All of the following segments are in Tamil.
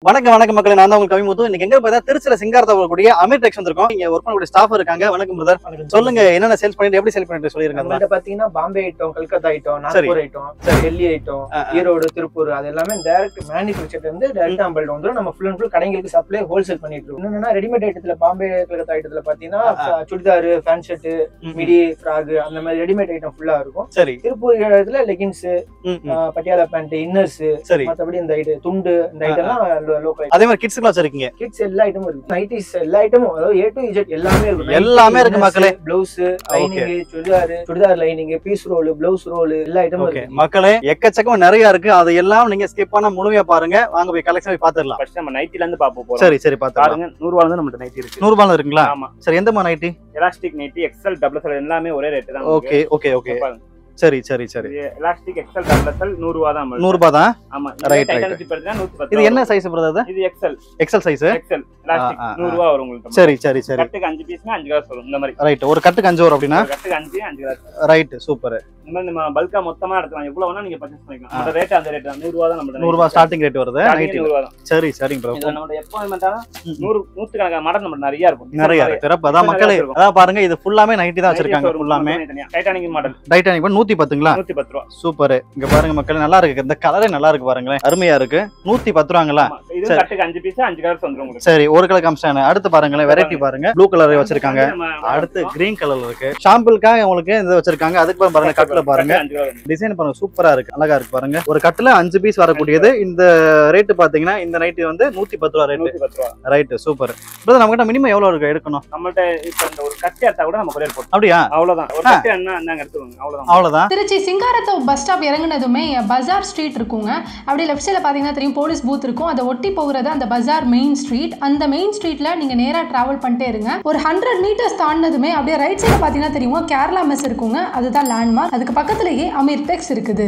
வணக்கம் வணக்கம் மக்களே நான் தான் உங்களுக்கு கவிமுத்து இன்னைக்கு எங்க பார்த்தா திருச்சியில சிங்காரத்தை கூடிய அமீர் டெக்ஸ் வந்திருக்கோம் இங்க ஒர்க் பண்ணக்கூடிய ஸ்டாஃப் இருக்காங்க வணக்கம் பிரதர் சொல்லுங்க என்னென்ன சேல்ஸ் பண்ணிட்டு எப்படி சேல் பண்ணிட்டு சொல்லிருங்க அதெல்லாம். நம்மள்ட்ட பாத்தீங்கன்னா பாம்பே ஐட்டம் கல்கத்தா ஐட்டம் சரி. நாக்பூர் ஐட்டம் டெல்லி ஐட்டம் ஆ, ஆ. ஈரோடு திருப்பூர் அது எல்லாமே டைரக்ட் மேனுஃபேக்சர் இருந்து டைரக்ட் நம்மள்ட்ட வந்துடும் நம்ம ஃபுல் அண்ட் ஃபுல் கடைங்களுக்கு சப்ளை ஹோல்சேல் பண்ணிட்டு இருக்கோம் என்னன்னா ரெடிமேட் ஐட்டத்துல பாம்பே கல்கத்தா ஐட்டத்துல பாத்தீங்கன்னா ஆ, சுடிதார் ஃபேன் ஷர்ட் ம், மிடி ஃப்ராக் அந்த மாதிரி ரெடிமேட் ஐட்டம் ஃபுல்லா இருக்கும் சரி திருப்பூர் இடத்துல லெகின்ஸ் ம், ம். பட்டியாலா பேண்ட் இன்னர்ஸ் சரி மத்தபடி இந்த ஐட்டம் துண்டு இந்த ஆ, ஐட்டம்லாம் லோக்கல் அதே மாதிரி கிட்ஸ்க்குலாம் வச்சிருக்கீங்க கிட்ஸ் எல்லா ஐட்டமும் இருக்கு நைட்டிஸ் எல்லா ஐட்டமும் அதாவது ஏ டு இஜெட் எல்லாமே இருக்கும் எல்லாமே இருக்கு மக்களே. Blouse lining churidar churidar lining piece roll blouse roll எல்லா ஐட்டமும் ஓகே இருக்கு மக்களே எக்கச்சக்கம் நிறைய இருக்கு அது எல்லாம் நீங்க ஸ்கிப் பண்ண முழுமையா பாருங்க வாங்க போய் கலெக்ஷன் போய் பாத்துடலாம் ஃபர்ஸ்ட் நம்ம நைட்டில இருந்து பாப்போம் போறோம் சரி சரி பாத்துடலாம் பாருங்க நூறு ரூபால இருந்து நம்மள்ட்ட நைட்டி இருக்கு நூறு ரூபாய் இருக்குங்களா ஆமா சரி எந்த மாதிரி nightie elastic nightie XL double XL எல்லாமே ஒரே ரேட் தான் ஓகே ஓகே ஓகே சரி சரி சரி எலாஸ்டிக் எக்ஸல் டபுள் எக்ஸல் நூறு ரூபா தான் நம்மள்ட்ட. நூறு ரூபாய் தான் ஆமா Right, டைட்டன் right. ஜிப் எடுத்தா நூத்தி பத்து இது ரூபா என்ன வரும். சைஸ் பிரதர் இது XL XL size XL elastic ஆ, ஆ, நூறு ரூபா வரும் உங்களுக்கு சரி சரி சரி கட்டுக்கு அஞ்சு பீஸ்னா அஞ்சு காசு வரும் இந்த மாதிரி ரைட் ஒரு கட்டுக்கு அஞ்சு வரும் அப்படின்னா ஒரு கட்டுக்கு அஞ்சு அஞ்சு காசு ரைட் சூப்பர் இந்த மாதிரி நம்ம பல்கா மொத்தமா எடுக்கலாம் எவ்வளவு வேணா நீங்க பர்ச்சேஸ் பண்ணிக்கலாம் நம்ம ரேட் அந்த ரேட் தான் நூறு ரூபா தான் நம்ம நூறு ரூபாய் ஸ்டார்டிங் ரேட் வருது நைட்டி நூறு ரூபா தான் சரி சரிங்க ப்ரோ இதுல நம்ம எப்போ வேண்டாலும் நூறு நூத்துக்கணக்கான மாடல் நம்ம நிறைய இருக்கும் நிறைய இருக்கு சிறப்பு அதான் நிறைய மக்களே இருக்கும். அதான் பாருங்க இது ஃபுல்லாமே நைட்டி தான் வச்சிருக்காங்க ஃபுல்லாமே டைட்டானிக் மாடல் டைட்டானிக் நூத்தி பத்துங்களா நூத்தி பத்து ரூபா சூப்பர் இங்க பாருங்க மக்களே நல்லா இருக்கு இந்த கலரே நல்லா இருக்கு பாருங்களேன் அருமையா இருக்கு நூத்தி பத்து ரூபாங்களா ஆமா. இது சரி. கட்டுக்கு அஞ்சு பீஸ் அஞ்சு கலர்ஸ் வந்துரும் உங்களுக்கு சரி ஒரு கலர் காமிச்சாங்க அடுத்து பாருங்களேன் வெரைட்டி பாருங்க ப்ளூ கலர் வச்சிருக்காங்க நம்ம அடுத்து கிரீன் கலர்ல இருக்கு ஷாம்பிளுக்காக உங்களுக்கு இது வச்சிருக்காங்க அதுக்கு அப்புறம் பாருங்க கட்டுல பாருங்க அஞ்சு கலர் வந்துரும். டிசைன் பாருங்க சூப்பரா இருக்கு அழகா இருக்கு பாருங்க ஒரு கட்டுல அஞ்சு பீஸ் வரக்கூடியது இந்த ரேட் பாத்தீங்கன்னா இந்த நைட்டி வந்து நூத்தி பத்து ரூபா ரேட் நூத்தி பத்து ரூபா ரைட் சூப்பர் நம்ம கிட்ட மினிமம் எவ்வளவு இருக்கு எடுக்கணும் நம்மள்ட்ட இப்ப இந்த ஒரு கட்டு எடுத்தா கூட நம்ம கொரியர் போட்டோம் அப்படியா அவ்வளவுதான் ஒரு ஆ. கட்டு என்ன என்னங்க எடுத்துக்கோங்க அவ்வளவுதான் அவ்வளவுதான் திருச்சி சிங்காரத்தோ பஸ் ஸ்டாப் இறங்குனதுமே பஜார் ஸ்ட்ரீட் இருக்குங்க அப்படியே லெஃப்ட் சைடில் பார்த்தீங்கன்னா தெரியும் போலீஸ் பூத் இருக்கும் அதை ஒட்டி போகிறது அந்த பஜார் மெயின் ஸ்ட்ரீட் அந்த மெயின் ஸ்ட்ரீட்டில் நீங்கள் நேராக ட்ராவல் பண்ணிட்டே இருங்க ஒரு ஹண்ட்ரட் மீட்டர்ஸ் தாண்டினதுமே அப்படியே ரைட் சைடில் பார்த்தீங்கன்னா தெரியுமா கேரளா மெஸ் இருக்குங்க அதுதான் லேண்ட்மார்க் அதுக்கு பக்கத்துலேயே அமீர் டெக்ஸ் இருக்குது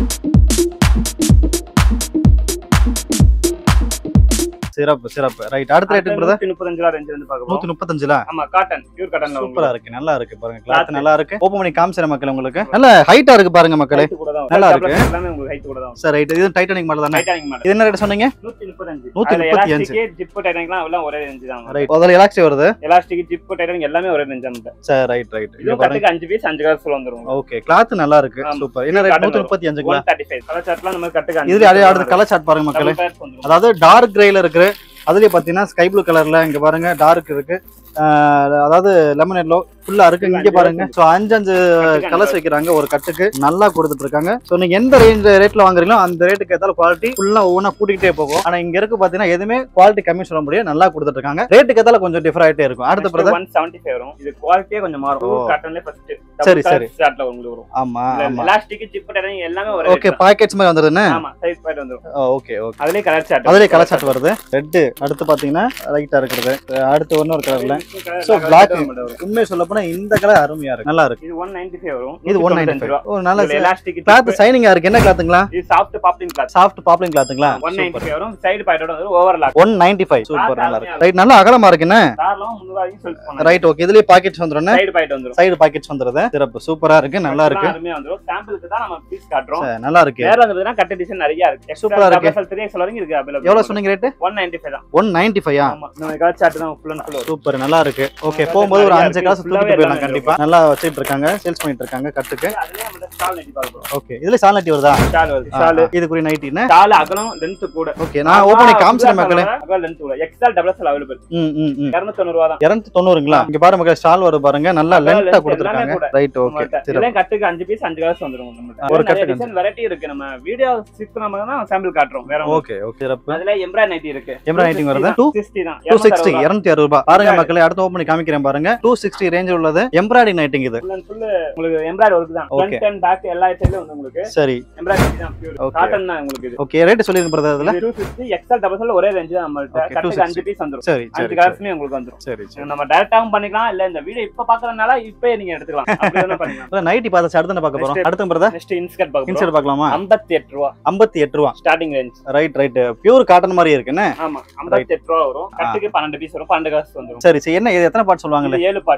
சிறப்பு சிறப்பு ரைட் அடுத்த ரேட்டு பிரதர் நூத்தி முப்பத்தஞ்சு ரூபா ரேஞ்ச் வந்து பார்க்க நூத்தி போறோம் முப்பத்தஞ்சுல ஆமா காட்டன் பியூர் காட்டன் சூப்பரா இருக்கு நல்லா இருக்கு பாருங்க கிளாத் Cloth. நல்லா இருக்கு ஓப்பன் பண்ணி காமிச்சிட மக்கள் உங்களுக்கு நல்ல ஹைட்டா இருக்கு பாருங்க மக்களே ஹைட் கூட தான் நல்லா நல்லா இருக்கு. இருக்கு எல்லாமே உங்களுக்கு ஹைட் கூட தான் சார் ரைட் இது டைட்டானிக் மாடல் தானே டைட்டானிக் மாடல் இது என்ன ரேட் சொன்னீங்க நூத்தி முப்பத்தஞ்சு நூத்தி அதுல முப்பத்தி அஞ்சு. எலாஸ்டிக் ஜிப் டைட்டானிக்லாம் எல்லாம் ஒரே ரேஞ்ச் தான் ரைட் அதில் எலாக்ஸி வருது எலாஸ்டிக் ஜிப் டைட்டானிக் எல்லாமே ஒரே ரேஞ்ச் தான் சார் ரைட் ரைட் இது இங்க பாருங்க கட்டுக்கு அஞ்சு பீஸ் அஞ்சு கலர்ஸ் வந்துரும் ஓகே கிளாத் நல்லா இருக்கு ஆமா. சூப்பர் என்ன ரேட் Cotton நூத்தி வரும். முப்பத்தி அஞ்சுங்களா ஒன் தேர்ட்டி ஃபைவ் கலர் சார்ட்லாம் நம்ம கட்டுக்கு அஞ்சு இதுல அதே அடுத்து கலர் சார்ட் பாருங்க மக்களே Double pairs வந்துரும். அதாவது டார்க் கிரேல இருக்கு அதுலயே பாத்தீங்கன்னா ஸ்கை ப்ளூ கலர்ல இங்க பாருங்க டார்க் இருக்கு ஆஹ் அதாவது லெமன் எல்லோ ஃபுல்லா இருக்கு இங்க பாருங்க சோ அஞ்சு அஞ்சு கட்டுக்கு கலர்ஸ் அஞ்சு வைக்கிறாங்க ஒரு கட்டுக்கு நல்லா கொடுத்துட்டு இருக்காங்க சோ நீங்க எந்த ரேஞ்ச் ரேட்ல வாங்குறீங்களோ அந்த ரேட்டுக்கு ஏத்தாலும் குவாலிட்டி ஃபுல்லா ஒவ்வொன்றா கூட்டிகிட்டே போகும் ஆனா இங்க இருக்கு பாத்தீங்கன்னா எதுவுமே குவாலிட்டி கம்மி சொல்ல முடியாது நல்லா கொடுத்துட்டு இருக்காங்க ரேட்டுக்கு ஏத்தாலும் கொஞ்சம் டிஃபர் ஆயிட்டே இருக்கும் அடுத்த Next பிரதர் 175 வரும் இது குவாலிட்டியே கொஞ்சம் மாறும் ஓ. காட்டன்ல ஃபர்ஸ்ட் சரி, சரி. சார்ட்ல உங்களுக்கு வரும் ஆமா ஆமா எலாஸ்டிக் ஜிப் டைட்டானிக் எல்லாமே ஒரே ஓகே rate தான். பாக்கெட்ஸ் மாதிரி வந்துருதுன்னு ஆமா சைஸ் பாயிண்ட் வந்துரும் ஓகே ஓகே அதுலயே கலர் சார்ட் அதுலயே கலர் சார்ட் வருது ரெட் அடுத்து பாத்தீங்கன்னா ரைட்டா இருக்கிறது அடுத்து இன்னொரு கலர்ல So, black. உண்மையை சொல்ல போனா இந்த கலர் அருமையா இருக்கு நல்லா இருக்கு இது 195 வரும் இது ஒன் 195 நைன்டி ரூபா ஓ நல்ல இதுல எலாஸ்டிக் கிளாத் சைனிங்கா இருக்கு என்ன கிளாத்துங்களா இது சாஃப்ட் பாப்டிங் கிளாத் சாஃப்ட் பாப்லிங் கிளாத்துங்களா 195 வரும் சைடு பாயிண்டோட வந்து overlock one ninety five super Cloth நல்லா அருமையா இருக்கு ரைட் நல்லா அகலமா இருக்குண்ணே தாராளமா 300 வரைக்கும் செல் பண்ணலாம் ரைட் ஓகே இதுலயே பாக்கெட்ஸ் வந்துடும் சைடு பாயிண்ட் வந்துரும் சைடு பாக்கெட்ஸ் வந்துருது சிறப்பு சூப்பரா இருக்கு நல்லா இருக்கு அருமையா வந்துரும் சாம்பிளுக்கு தான் நம்ம பீஸ் காட்டுறோம் சரி, நல்லா இருக்கு வேற வந்து பாத்தீங்கன்னா கட்ட டிசைன் நிறைய இருக்கு Super ஆ இருக்கு. டபுள் த்ரீ எக்ஸ்எல் வரைக்கும் இருக்கு அவைலபிள் எவ்வளவு சொன்னீங்க ரேட்டு 195 தான் ஒன் நைன்டி ஃபைவ் ஆமா நம்ம கலர் சார்ட் தான் ஃபுல் அண்ட் ஃபுல் சூப்பர் நல்லா இருக்கு ஓகே Colour போகும்போது ஒரு நிறைய அஞ்சு இருக்கு. காசு Full-ஆவே தூக்கிட்டு போயிடலாம் எல்லாமே கண்டிப்பா நல்லா வச்சிட்டு இருக்காங்க சேல்ஸ் பண்ணிட்டு இருக்காங்க கட்டுக்கு அதுலயே நம்ம ஸ்டால் நெட்டி பார்க்கிறோம் ஓகே இதுல சால் நட்டி வருதா ஸ்டால் வருது ஆ, ஸ்டால் ஆ, இதுக்குரிய நைட்டின்னு ஸ்டால் அகலம் லென்த் கூட ஓகே நான் ஓப்பன் பண்ணி காமிச்சிட்டேன் மக்களே அகலம் லென்த் கூட எக்ஸ்எல் டபுள் எக்ஸ்எல் அவைலபிள் ம் ம் ம் 290 ரூபா தான் இருநூத்தி தொண்ணூறுங்களா இங்க பாருங்க மக்களே ஸ்டால் வருது பாருங்க நல்லா அதான் லென்த்தா length கொடுத்துருக்காங்க எல்லாமே கூட. ரைட் ஓகே நம்மள்ட்ட. சிறப்பு இதுலயும் கட்டுக்கு அஞ்சு பீஸ் அஞ்சு கலர்ஸ் வந்துரும் நம்மள்ட்ட ஒரு ஒரு நிறைய கட்டுக்கு டிசைன் வெரைட்டி இருக்கு நம்ம வீடியோ ஸ்டிச் பண்ணாம தான் சாம்பிள் காட்டுறோம் வேற ஒண்ணும் ஓகே ஓகே சிறப்பு அதுல எம்ப்ராய்டரி நைட்டி இருக்கு Embroidery வருது? 260 தான் டூ சிக்ஸ்டி 260 இருநூத்தி அறுபது ரூபாய் பாருங்க மக்களே அடுத்து ஓப்பன் பண்ணி காமிக்கிறேன் பாருங்க டூ சிக்ஸ்டி ரேஞ்ச் உள்ளது எம்ப்ராய்டிங் நைட்டிங் இது ஃபுல் அண்ட் ஃபுல் உங்களுக்கு எம்ப்ராய்டரி ஒர்க் தான் Okay. ஃப்ரண்ட் அண்ட் பேக் எல்லா சைடுலயும் வந்து உங்களுக்கு சரி எம்ப்ராய்டரி தான் பியூர் Okay. காட்டன் தான் உங்களுக்கு இது ஓகே ரேட் சொல்லிருங்க பிரதர் அதுல two fifty XL double XL ஒரே ரேஞ்ச் தான் நம்மள்ட்ட Okay, கட்டுக்கு 260. அஞ்சு பீஸ் வந்துரும் சரி அஞ்சு சரி கலர்ஸுமே உங்களுக்கு வந்துரும் சரி சரி நம்ம டைரக்டாவும் பண்ணிக்கலாம் இல்ல இந்த வீடியோ இப்ப பாக்குறதுனால இப்பயே நீங்க எடுத்துக்கலாம் அப்படி வேணா பண்ணிக்கலாம் நைட்டி பார்த்து அடுத்து என்ன பார்க்க போறோம் Next. அடுத்து பிரதர் நெக்ஸ்ட் இன்ஸ்கர்ட் பாக்குறோம் இன்சைட் பார்க்கலாமா ஐம்பத்தி எட்டு ரூபா ஐம்பத்தி எட்டு ரூபா starting range right right pure cotton மாதிரி இருக்குன்னு ஆமா ஐம்பத்தி எட்டு ரூபா வரும் கட்டுக்கு பன்னெண்டு பீஸ் வரும் பன்னெண்டு கலர்ஸ் வந்துரும் சரி சரி என்ன இது எத்தனை பாட்டு சொல்லுவாங்களே இது ஏழு பாட்டு ஏழு பாட்டு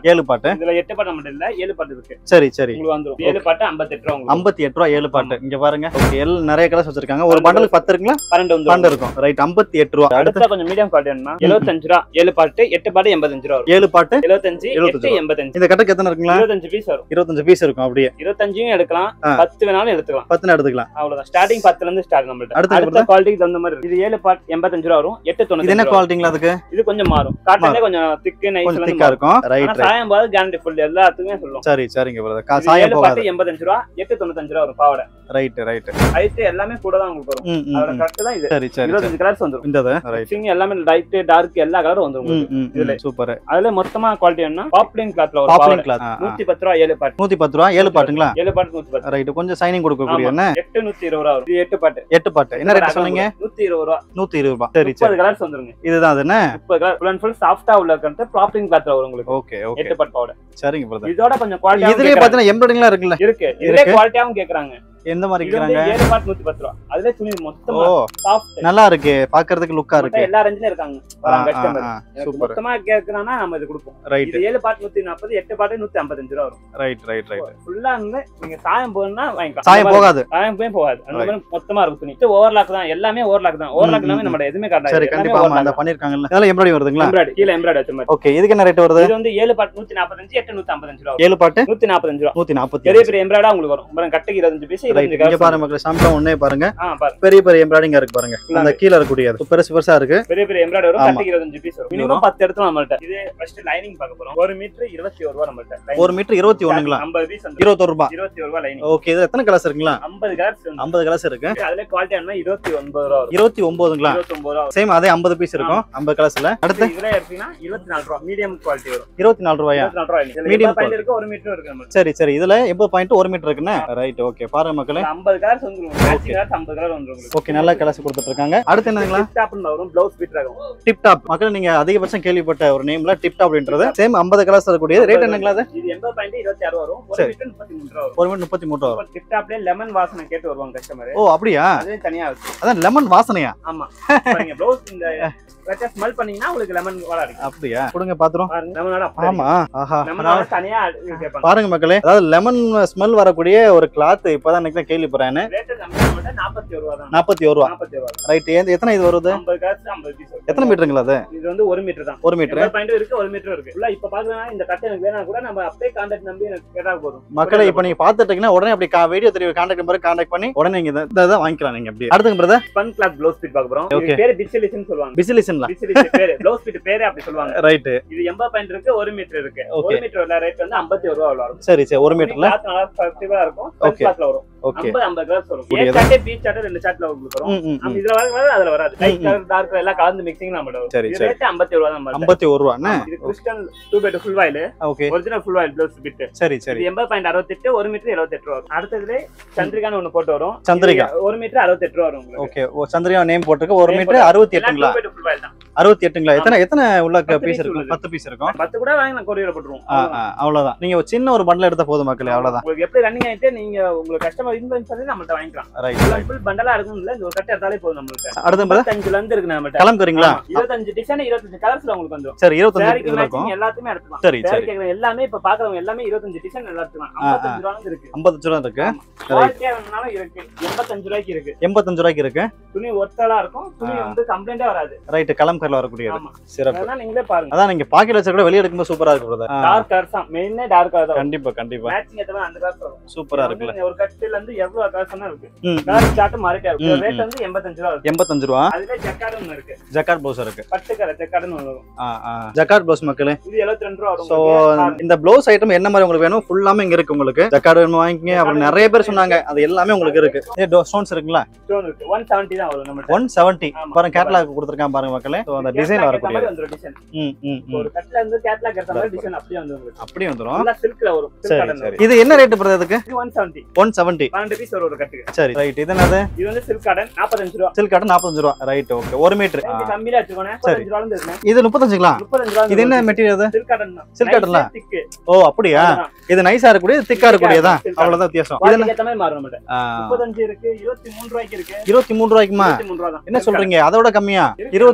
பாட்டு இதுல எட்டு பாட்டு மட்டும் இல்ல ஏழு பாட்டு இருக்கு சரி சரி உங்களுக்கு வந்துரும் ஏழு பாட்டு ஐம்பத்தெட்டு ரூபா உங்களுக்கு ஐம்பத்தி எட்டு ரூபா ஏழு பாட்டு இங்க பாருங்க ஓகே எல் நிறைய கலர்ஸ் வச்சிருக்காங்க ஒரு பண்டலுக்கு பத்து இருக்குங்களா பன்னெண்டு வந்து பன்னெண்டு இருக்கும் ரைட் ஐம்பத்தி எட்டு ரூபா அடுத்து அடுத்த கொஞ்சம் மீடியம் குவாலிட்டி வேணும்னா எழுபத்தஞ்சு ரூபா ஏழு பாட்டு எட்டு பாட்டு எண்பத்தஞ்சு ரூபா வரும் ஏழு பாட்டு எழுபத்தஞ்சு எழுபத்தஞ்சு எட்டு ரூபா. எண்பத்தஞ்சு இந்த கட்டுக்கு எத்தனை இருக்குங்களா இருபத்தஞ்சு பீஸ் வரும் இருபத்தஞ்சு பீஸ் இருக்கும் அப்படியே இருபத்தஞ்சையும் எடுக்கலாம் ஆ. பத்து வேணாலும் எடுத்துக்கலாம் பத்துன்னு எடுத்துக்கலாம் அவ்வளவுதான் ஸ்டார்டிங் பத்துல இருந்து ஸ்டார்ட் நம்மள்ட்ட அடுத்து அடுத்த குவாலிட்டிக்கு தகுந்த மாதிரி இருக்கு. இது ஏழு பாட் எண்பத்தஞ்சு ரூபா வரும் எட்டு இது தொண்ணூத்தி என்ன குவாலிட்டிங்களா அதுக்கு இது கொஞ்சம் மாறும் காட்டன்ல கொஞ்சம் திக்கு நைஸ் கொஞ்சம் திக்கா இருக்கும் ரைட் ரைட் சாயம் போது கேரண்டி ஃபுல் எல்லாத்துக்குமே சொல்லும் சரி சரிங்க பிரதர் இது சாயம் ஏழு போகாது பாட்டு எண்பத்தஞ்சு ரூபா எட்டு தொண்ணூத்தஞ்சு ரூபா வரும் பாவாடை ரைட் ரைட் ஹைட் எல்லாமே கூட தான் உங்களுக்கு வரும் ம் ம், அதோட ம் கரெக்ட் தான் இது சரி சரி சரி இருபத்தஞ்சு கலர்ஸ் வந்துரும் இந்த ரைட் Stitching எல்லாமே லைட் டார்க் எல்லா கலரும் வந்துரும் ம் உங்களுக்கு ம் இதுல. சூப்பர் அதுல மொத்தமா குவாலிட்டி என்ன பாப்ளின் கிளாத்ல ஒரு பாப்புலர் பாவாடை கிளாத் நூத்தி பத்து ரூபா ஏழு பாட்டு நூத்தி பத்து ரூபா ஏழு பாட்டுங்களா ஏழு பாட்டு நூத்தி பத்து ரைட் கொஞ்சம் சைனிங் கொடுக்கக்கூடிய என்ன எட்டு நூத்தி இருபது ரூபா வரும் இது எட்டு பாட்டு எட்டு பாட்டு என்ன ரேட் சொன்னீங்க நூத்தி இருபது ரூபா நூத்தி இருபது ரூபாய் சரி முப்பது சரி கலர்ஸ் வந்துருங்க இதுதான் அது என்ன முப்பது கலர் ஃபுல் அண்ட் ஃபுல் சாஃப்டா உள்ள இருக்கிறது ப்ராப்ளின் கிளாத்ல வரும் உங்களுக்கு ஓகே ஓகே எட்டு பாட்டு பாவாடை சரிங்க பிரதர் இதோட கொஞ்சம் குவாலிட்டி இதுலயே பாத்தீங்கன்னா எம்ப்ராய்டிங்லாம் இருக்குல்ல இருக்கு இதுல இருக்கு. குவாலிட்டியாவும் கேக்குறாங்க எந்த மாதிரி இது வந்து இருக்கிறாங்க ஏழு பாட்டு நூத்தி பத்து ரூபா அதுல துணி ஓ மொத்தமா சாஃப்ட் நல்லா இருக்கு பாக்குறதுக்கு லுக்கா இருக்கு எல்லா ரேஞ்சிலும் இருக்காங்க கஸ்டமர் சூப்பர் மொத்தமா கேக்குறானா நம்ம இது கொடுப்போம் ரைட் இது ஏழு பாட்டு நூத்தி நாற்பது எட்டு பாட்டு நூத்தி ஐம்பத்தஞ்சு ரூபா வரும் ரைட் ரைட் ரைட் ஃபுல்லா வந்து நீங்க சாயம் போகணும்னா வாங்கிக்கலாம் சாயம் அந்த மாதிரி போகாது சாயம் போய் போகாது அந்த மாதிரி மொத்தமா இருக்கும் துணி ஓவர்லாக் தான் எல்லாமே ஓவர்லாக் தான் ஓவர்லாக் ம், இல்லாம ம். நம்ம எதுவுமே சரி காட்டாது கண்டிப்பா ஆமா அந்த பண்ணிருக்காங்கல்ல அதெல்லாம் எம்ப்ராய்டிங் வருதுங்களா எம்ப்ராய்டு கீழே எம்ப்ராய்டு வச்ச மாதிரி ஓகே இதுக்கு என்ன ரேட் வருது இது வந்து ஏழு பாட்டு நூத்தி நாற்பத்தஞ்சு எட்டு நூத்தி ஐம்பத்தஞ்சு ரூபா வரும். ஏழு பாட்டு நூத்தி நாற்பத்தஞ்சு ரூபா நூத்தி நாற்பத்தி பெரிய பெரிய எம்ப்ராய்டா உங்களுக்கு வரும் அப்புறம் கட்டுக்கு இருபத்தஞ்சு பீஸ் ரைட் இருபத்தஞ்சு இங்க கலர்ஸ் பாருங்க மக்கள் சாம்பிளம் ஒண்ணே பாருங்க ஆ பாருங்க பெரிய பெரிய எம்ப்ராய்டிங் இருக்கு பாருங்க அந்த கீழ இருக்கக்கூடியது பெருசு பெருசா இருக்கு பெரிய பெரிய எம்ப்ராய்டு வரும் ஆமா. கட்டுக்கு இருபத்தஞ்சு பீஸ் வரும் மினிமம் பத்து எடுத்து நம்மள்ட்ட இது ஃபர்ஸ்ட் லைனிங் பார்க்க போறோம் ஒரு மீட்டர் இருபத்தி ஒரு ரூபா நம்மள்ட்ட ஒரு மீட்டர் இருபத்தி ஒண்ணுங்களா ஐம்பது பீஸ் வந்து இருபத்தொரு ரூபாய் இருபத்தி ஒரு ரூபா லைனிங் ஓகே இது எத்தனை கலர்ஸ் இருக்குங்களா ஐம்பது கலர்ஸ் வந்து ஐம்பது கலர்ஸ் இருக்கு அதுல குவாலிட்டி என்ன இருபத்தி ஒன்பது ரூபா வரும் இருபத்தி ஒன்பதுங்களா இருபத்தி ஒன்பது ரூபா வரும் சேம் அதே ஐம்பது பீஸ் இருக்கும் ஐம்பது கலர்ஸ்ல அடுத்து இதுல எடுத்தீங்கன்னா இருபத்தி நாலு ரூபா மீடியம் குவாலிட்டி வரும் இருபத்தி நாலு ரூபாயா இருபத்தி நாலு ரூபா line. இதுல Medium எண்பது பாயிண்ட் இருக்கு ஒரு மீட்டர் இருக்கு நம்மள்ட்ட சரி சரி இதுல எண்பது பாயிண்ட் ஒரு மீட்டர் இருக்குன்னு ரைட் ஓகே பாருங்க மக்களே ஐம்பது கலர்ஸ் வந்து மேட்சிங் கலர்ஸ் ஐம்பது கலர் வந்துரும் உங்களுக்கு ஓகே நல்ல கலர்ஸ் கொடுத்துட்டு இருக்காங்க அடுத்து என்னங்களா Tip top ன்னு வரும் ப்ளவுஸ் பீட் ஆகும் டிப் டாப் மக்கள் நீங்க அதிகபட்சம் கேள்விப்பட்ட ஒரு நேம்ல டிப் டாப் அப்படின்றது சேம் ஐம்பது கலர்ஸ் இருக்கக்கூடிய ரேட் என்னங்களா அது இது எண்பது பாயிண்ட் இருபத்தி ஆறு வரும் ஒரு சரி. மீட்டர் முப்பத்தி மூணு ரூபா வரும் ஒரு மீட்டர் முப்பத்தி மூணு ரூபா வரும். டிப் டாப்லயே லெமன் வாசனை கேட்டு வருவாங்க கஸ்டமர் ஓ அப்படியா அதுவே தனியா இருக்கு அதான் லெமன் வாசனையா ஆமா நீங்க ப்ளவுஸ் இந்த வெச்சா ஸ்மெல் பண்ணீங்கன்னா உங்களுக்கு லெமன் வாட அடிக்கும் அப்படியா கொடுங்க பாத்துரும் பாருங்க லெமனோட ஆமா ஆஹா லெமனோட தனியா கேட்பாங்க பாருங்க மக்களே அதாவது லெமன் ஸ்மெல் வரக்கூடிய ஒரு கிளாத் இப்பதான் எனக்கு தான் கேள்விப்படுறேன் ரேட்டு கம்மியா நாற்பத்தி ஒரு ரூபா தான் நாற்பத்தி ஒரு ரூபா நாற்பத்தி ஒரு ரூபா ரைட் எத்தனை இது வருது ஐம்பது காசு ஐம்பது பீஸ் எத்தனை மீட்டருங்களா அது இது வந்து ஒரு மீட்டர் தான் ஒரு மீட்டர் எண்பது பாயிண்ட் இருக்கு ஒரு மீட்டர் இருக்கு ஃபுல்லா இப்ப பாக்கலாம் இந்த கட்டை எனக்கு வேணா கூட நம்ம அப்படியே கான்டாக்ட் நம்பி எனக்கு கேட்டா போதும் மக்களை இப்ப நீங்க பாத்துட்டு இருக்கீங்கன்னா உடனே அப்படி வீடியோ தெரியும் கான்டாக்ட் நம்பர் கான்டாக்ட் பண்ணி உடனே நீங்க இதை- இதை வாங்கிக்கலாம் நீங்க அப்படி அடுத்துங்க பிரதர் ஃபன் கிளாத் ப்ளவுஸ் பீட் பார்க்க போறோம் Okay. இது பேரு பிசிலிஸ்னு சொல்லுவாங்க பிசிலிசன்ல பிசிலிஸ் பேரு ப்ளவுஸ் பீட் பேரே அப்படி சொல்லுவாங்க ரைட் இது எண்பது பாயிண்ட் இருக்கு ஒரு மீட்டர் இருக்கு Okay. ஒரு மீட்டர் உள்ள ரேட் வந்து ஐம்பத்தி ஒரு ரூபா வரும் சரி சரி ஒரு மீட்டர்ல கிளாத் நல்லா ஃபெஸ்டிவலா இருக்கும் ஃபர்ஸ்ட் Okay. கிளாஸ்ல வரும் ஓகே ஐம்பது ஐம்பது கலர்ஸ் வரும் புரியுது. ஏ சார்ட் பி சார்ட் ரெண்டு சார்ட்ல உங்களுக்கு வரும் ம் ம், நம்ம ம். இதுல வர வர அதுல வராது லைட் ம், கலர் டார்க் எல்லாம் கலந்து மிக்சிங் நம்ம வரும் சரி, இது சரி. ரேட் ஐம்பத்தி ஒரு ரூபா தான் நம்மள்ட்ட. ஐம்பத்தி ஒரு ரூபா என்ன இது crystal two by two full voile okay original full voile blouse bit சரி சரி இது எண்பது பாயிண்ட் அறுபத்தெட்டு ஒரு மீட்டர் எழுபத்தெட்டு ரூபா வரும் அடுத்ததுல சந்திரிகான்னு ஒண்ணு போட்டு வரும் சந்திரிகா. இது ஒரு மீட்டர் அறுபத்தெட்டு ரூபா வரும் உங்களுக்கு ஓகே ஓ சந்திரியா நேம் போட்டிருக்கு ஒரு Name மீட்டர் போட்டு- அறுபத்தி எல்லாம் எட்டுங்களா two by two full wire தான். அறுபத்தி எட்டுங்களா எத்தனை எத்தனை உள்ள பத்து பீஸ் piece இருக்கும் உள்ளது. பத்து பீஸ் இருக்கும் பத்து கூட வாங்கி நான் கொரியர் போட்டுருவோம் ஆ, ஆ, அவ்வளவுதான் நீங்க ஒரு சின்ன ஒரு பண்டல் எடுத்த போதும் மக்களே அவ்வளவுதான் உங்களுக்கு எப்படி ரன்னிங் ஆயிட்டு நீங்க உங்களுக்கு கஸ்டமர் இன்ஃபுளுன்ஸ் பண்ணி நம்மள்ட்ட வாங்கிக்கலாம் ரைட் ஃபுல் பண்டலா இருக்கும் இல்ல இந்த ஒரு கட்டு எடுத்தாலே போதும் நம்மள்ட்ட அடுத்து பிரதர் இருபத்தஞ்சுல இருந்து இருக்கு நம்மள்ட்ட கிளம்புறீங்களா ஆமா. இருபத்தஞ்சு டிசைன் இருபத்தஞ்சு கலர்ஸ்ல உங்களுக்கு வந்துரும் சரி இருபத்தஞ்சு சாரிக்கு இதுல இருக்கும் மேட்சிங் எல்லாத்தையுமே எடுத்துக்கலாம் சரி சாரி சரி கேக்குற எல்லாமே இப்ப பாக்குறவங்க எல்லாமே இருபத்தஞ்சு டிசைன் நல்லா எடுத்துக்கலாம் ஆ, ஆ. ஐம்பத்தஞ்சு ரூபாங்க இருக்கு ஐம்பத்தஞ்சு ரூபா இருக்கு குவாலிட்டியா வேணும்னாலும் இருக்கு எண்பத்தஞ்சு ரூபாய்க்கு இருக்கு எண்பத்தஞ்சு ரூபாய்க்கு இருக்கு துணி ஒர்த்தலா இருக்கும் துணி ஆ. வந்து கம்ப்ளைண்டே வராது ரைட் கலம்கரில் வரக்கூடியது ஆமா சிறப்பு அதனால நீங்களே பாருங்க அதான் நீங்க பாக்கெட் வச்சா கூட வெளியே எடுக்கும்போது சூப்பரா இருக்கு brother. ஆ டார்க் கலர்ஸ் தான் மெயினே டார்க் கலர் தான் கண்டிப்பா கண்டிப்பா மேட்சிங் ஏத்த மாதிரி அந்த கலர்ஸ் வரும் சூப்பரா இருக்குல்ல வந்து ஒரு கட்டில இருந்து எவ்வளவு கலர்ஸ் இருக்கு ம், ம். கலர் சார்ட் மாறிட்டே ம், இருக்கு ரேட் ம். வந்து எண்பத்தஞ்சு ரூபா இருக்கு எண்பத்தஞ்சு ரூபா அதுல ஜக்கார்டு ஒன்று இருக்கு ஜக்கார்ட் ப்ளவுஸ் இருக்கு பட்டு கலர் ஜக்கார்டுன்னு ஒன்று வரும் ஆ, ஆ. ஜக்கார்ட் ப்ளவுஸ் மக்களே இது எழுபத்தி ரெண்டு ரூபா வரும் சோ உங்களுக்கு. இந்த ப்ளவுஸ் ஐட்டம் என்ன மாதிரி உங்களுக்கு வேணும் ஃபுல்லாமே இங்க இருக்கு உங்களுக்கு ஜக்கார்ட் வேணும் வாங்கிக்கங்க அப்புறம் நிறைய பேர் சொன்னாங்க அது எல்லாமே உங்களுக்கு இருக்கு ஸ்டோன்ஸ் இருக்குங்களா Stone இருக்கு ஒன் செவன்ட்டி தான் வரும் நம்ம ஒன் செவன்ட்டி ஆமா. பாருங்க கேட்லாக் கொடுத்துருக்கான் பாருங்க மக்களே ஸோ அந்த டிசைன் வரக்கூடியது டிசைன் ம் ம் ம். ஒரு கட்டில இருந்து கேட்லாக் ஏத்த மாதிரி டிசைன் அப்படியே வந்து உங்களுக்கு அப்படி வந்துரும் ஃபுல்லா சில்க்ல வரும் silk சரி cotton சரி வரும். இது என்ன ரேட் பிரதர் இதுக்கு இது ஒன் செவன்ட்டி ஒன் செவன்ட்டி பன்னெண்டு பீஸ் வரும் ஒரு கட்டுக்கு சரி ரைட் இது என்னது இது வந்து சில்க் காட்டன் நாற்பத்தஞ்சு ரூபா சில்க் காட்டன் நாற்பத்தஞ்சு ரூபா ரைட் ஓகே ஒரு மீட்டர் ரேட் கம்மியா வச்சுக்கோங்க முப்பத்தஞ்சு ரூபால இருந்து இருக்கு இது முப்பத்தஞ்சுங்களா முப்பத்தஞ்சு ரூபா இது என்ன மெட்டீரியல் அது சில்க் காட்டன் தான் Silk cotton தான்? திக்கு ஓ அப்படியா இது நைஸா இருக்கக்கூடியது திக்கா இருக்கக்கூடியதான் Silk cotton. அவ்வளவுதான் வித்தியாசம் இது என்ன குவாலிட்டிக்கு ஏத்த மாதிரி மாறும் நம்மகிட்ட ஆ, முப்பத்தஞ்சு இருக்கு இருபத்தி மூணு ரூபாய்க்கு இருக்கு இருபத்தி மூணு ரூபாய்க்குமா இருபத்தி மூணு ரூபா தான் என்ன சொல்றீங்க அதோட கம்மியா இருக்கு இருபத்தி நம்மகிட்ட. மூணு ரூபா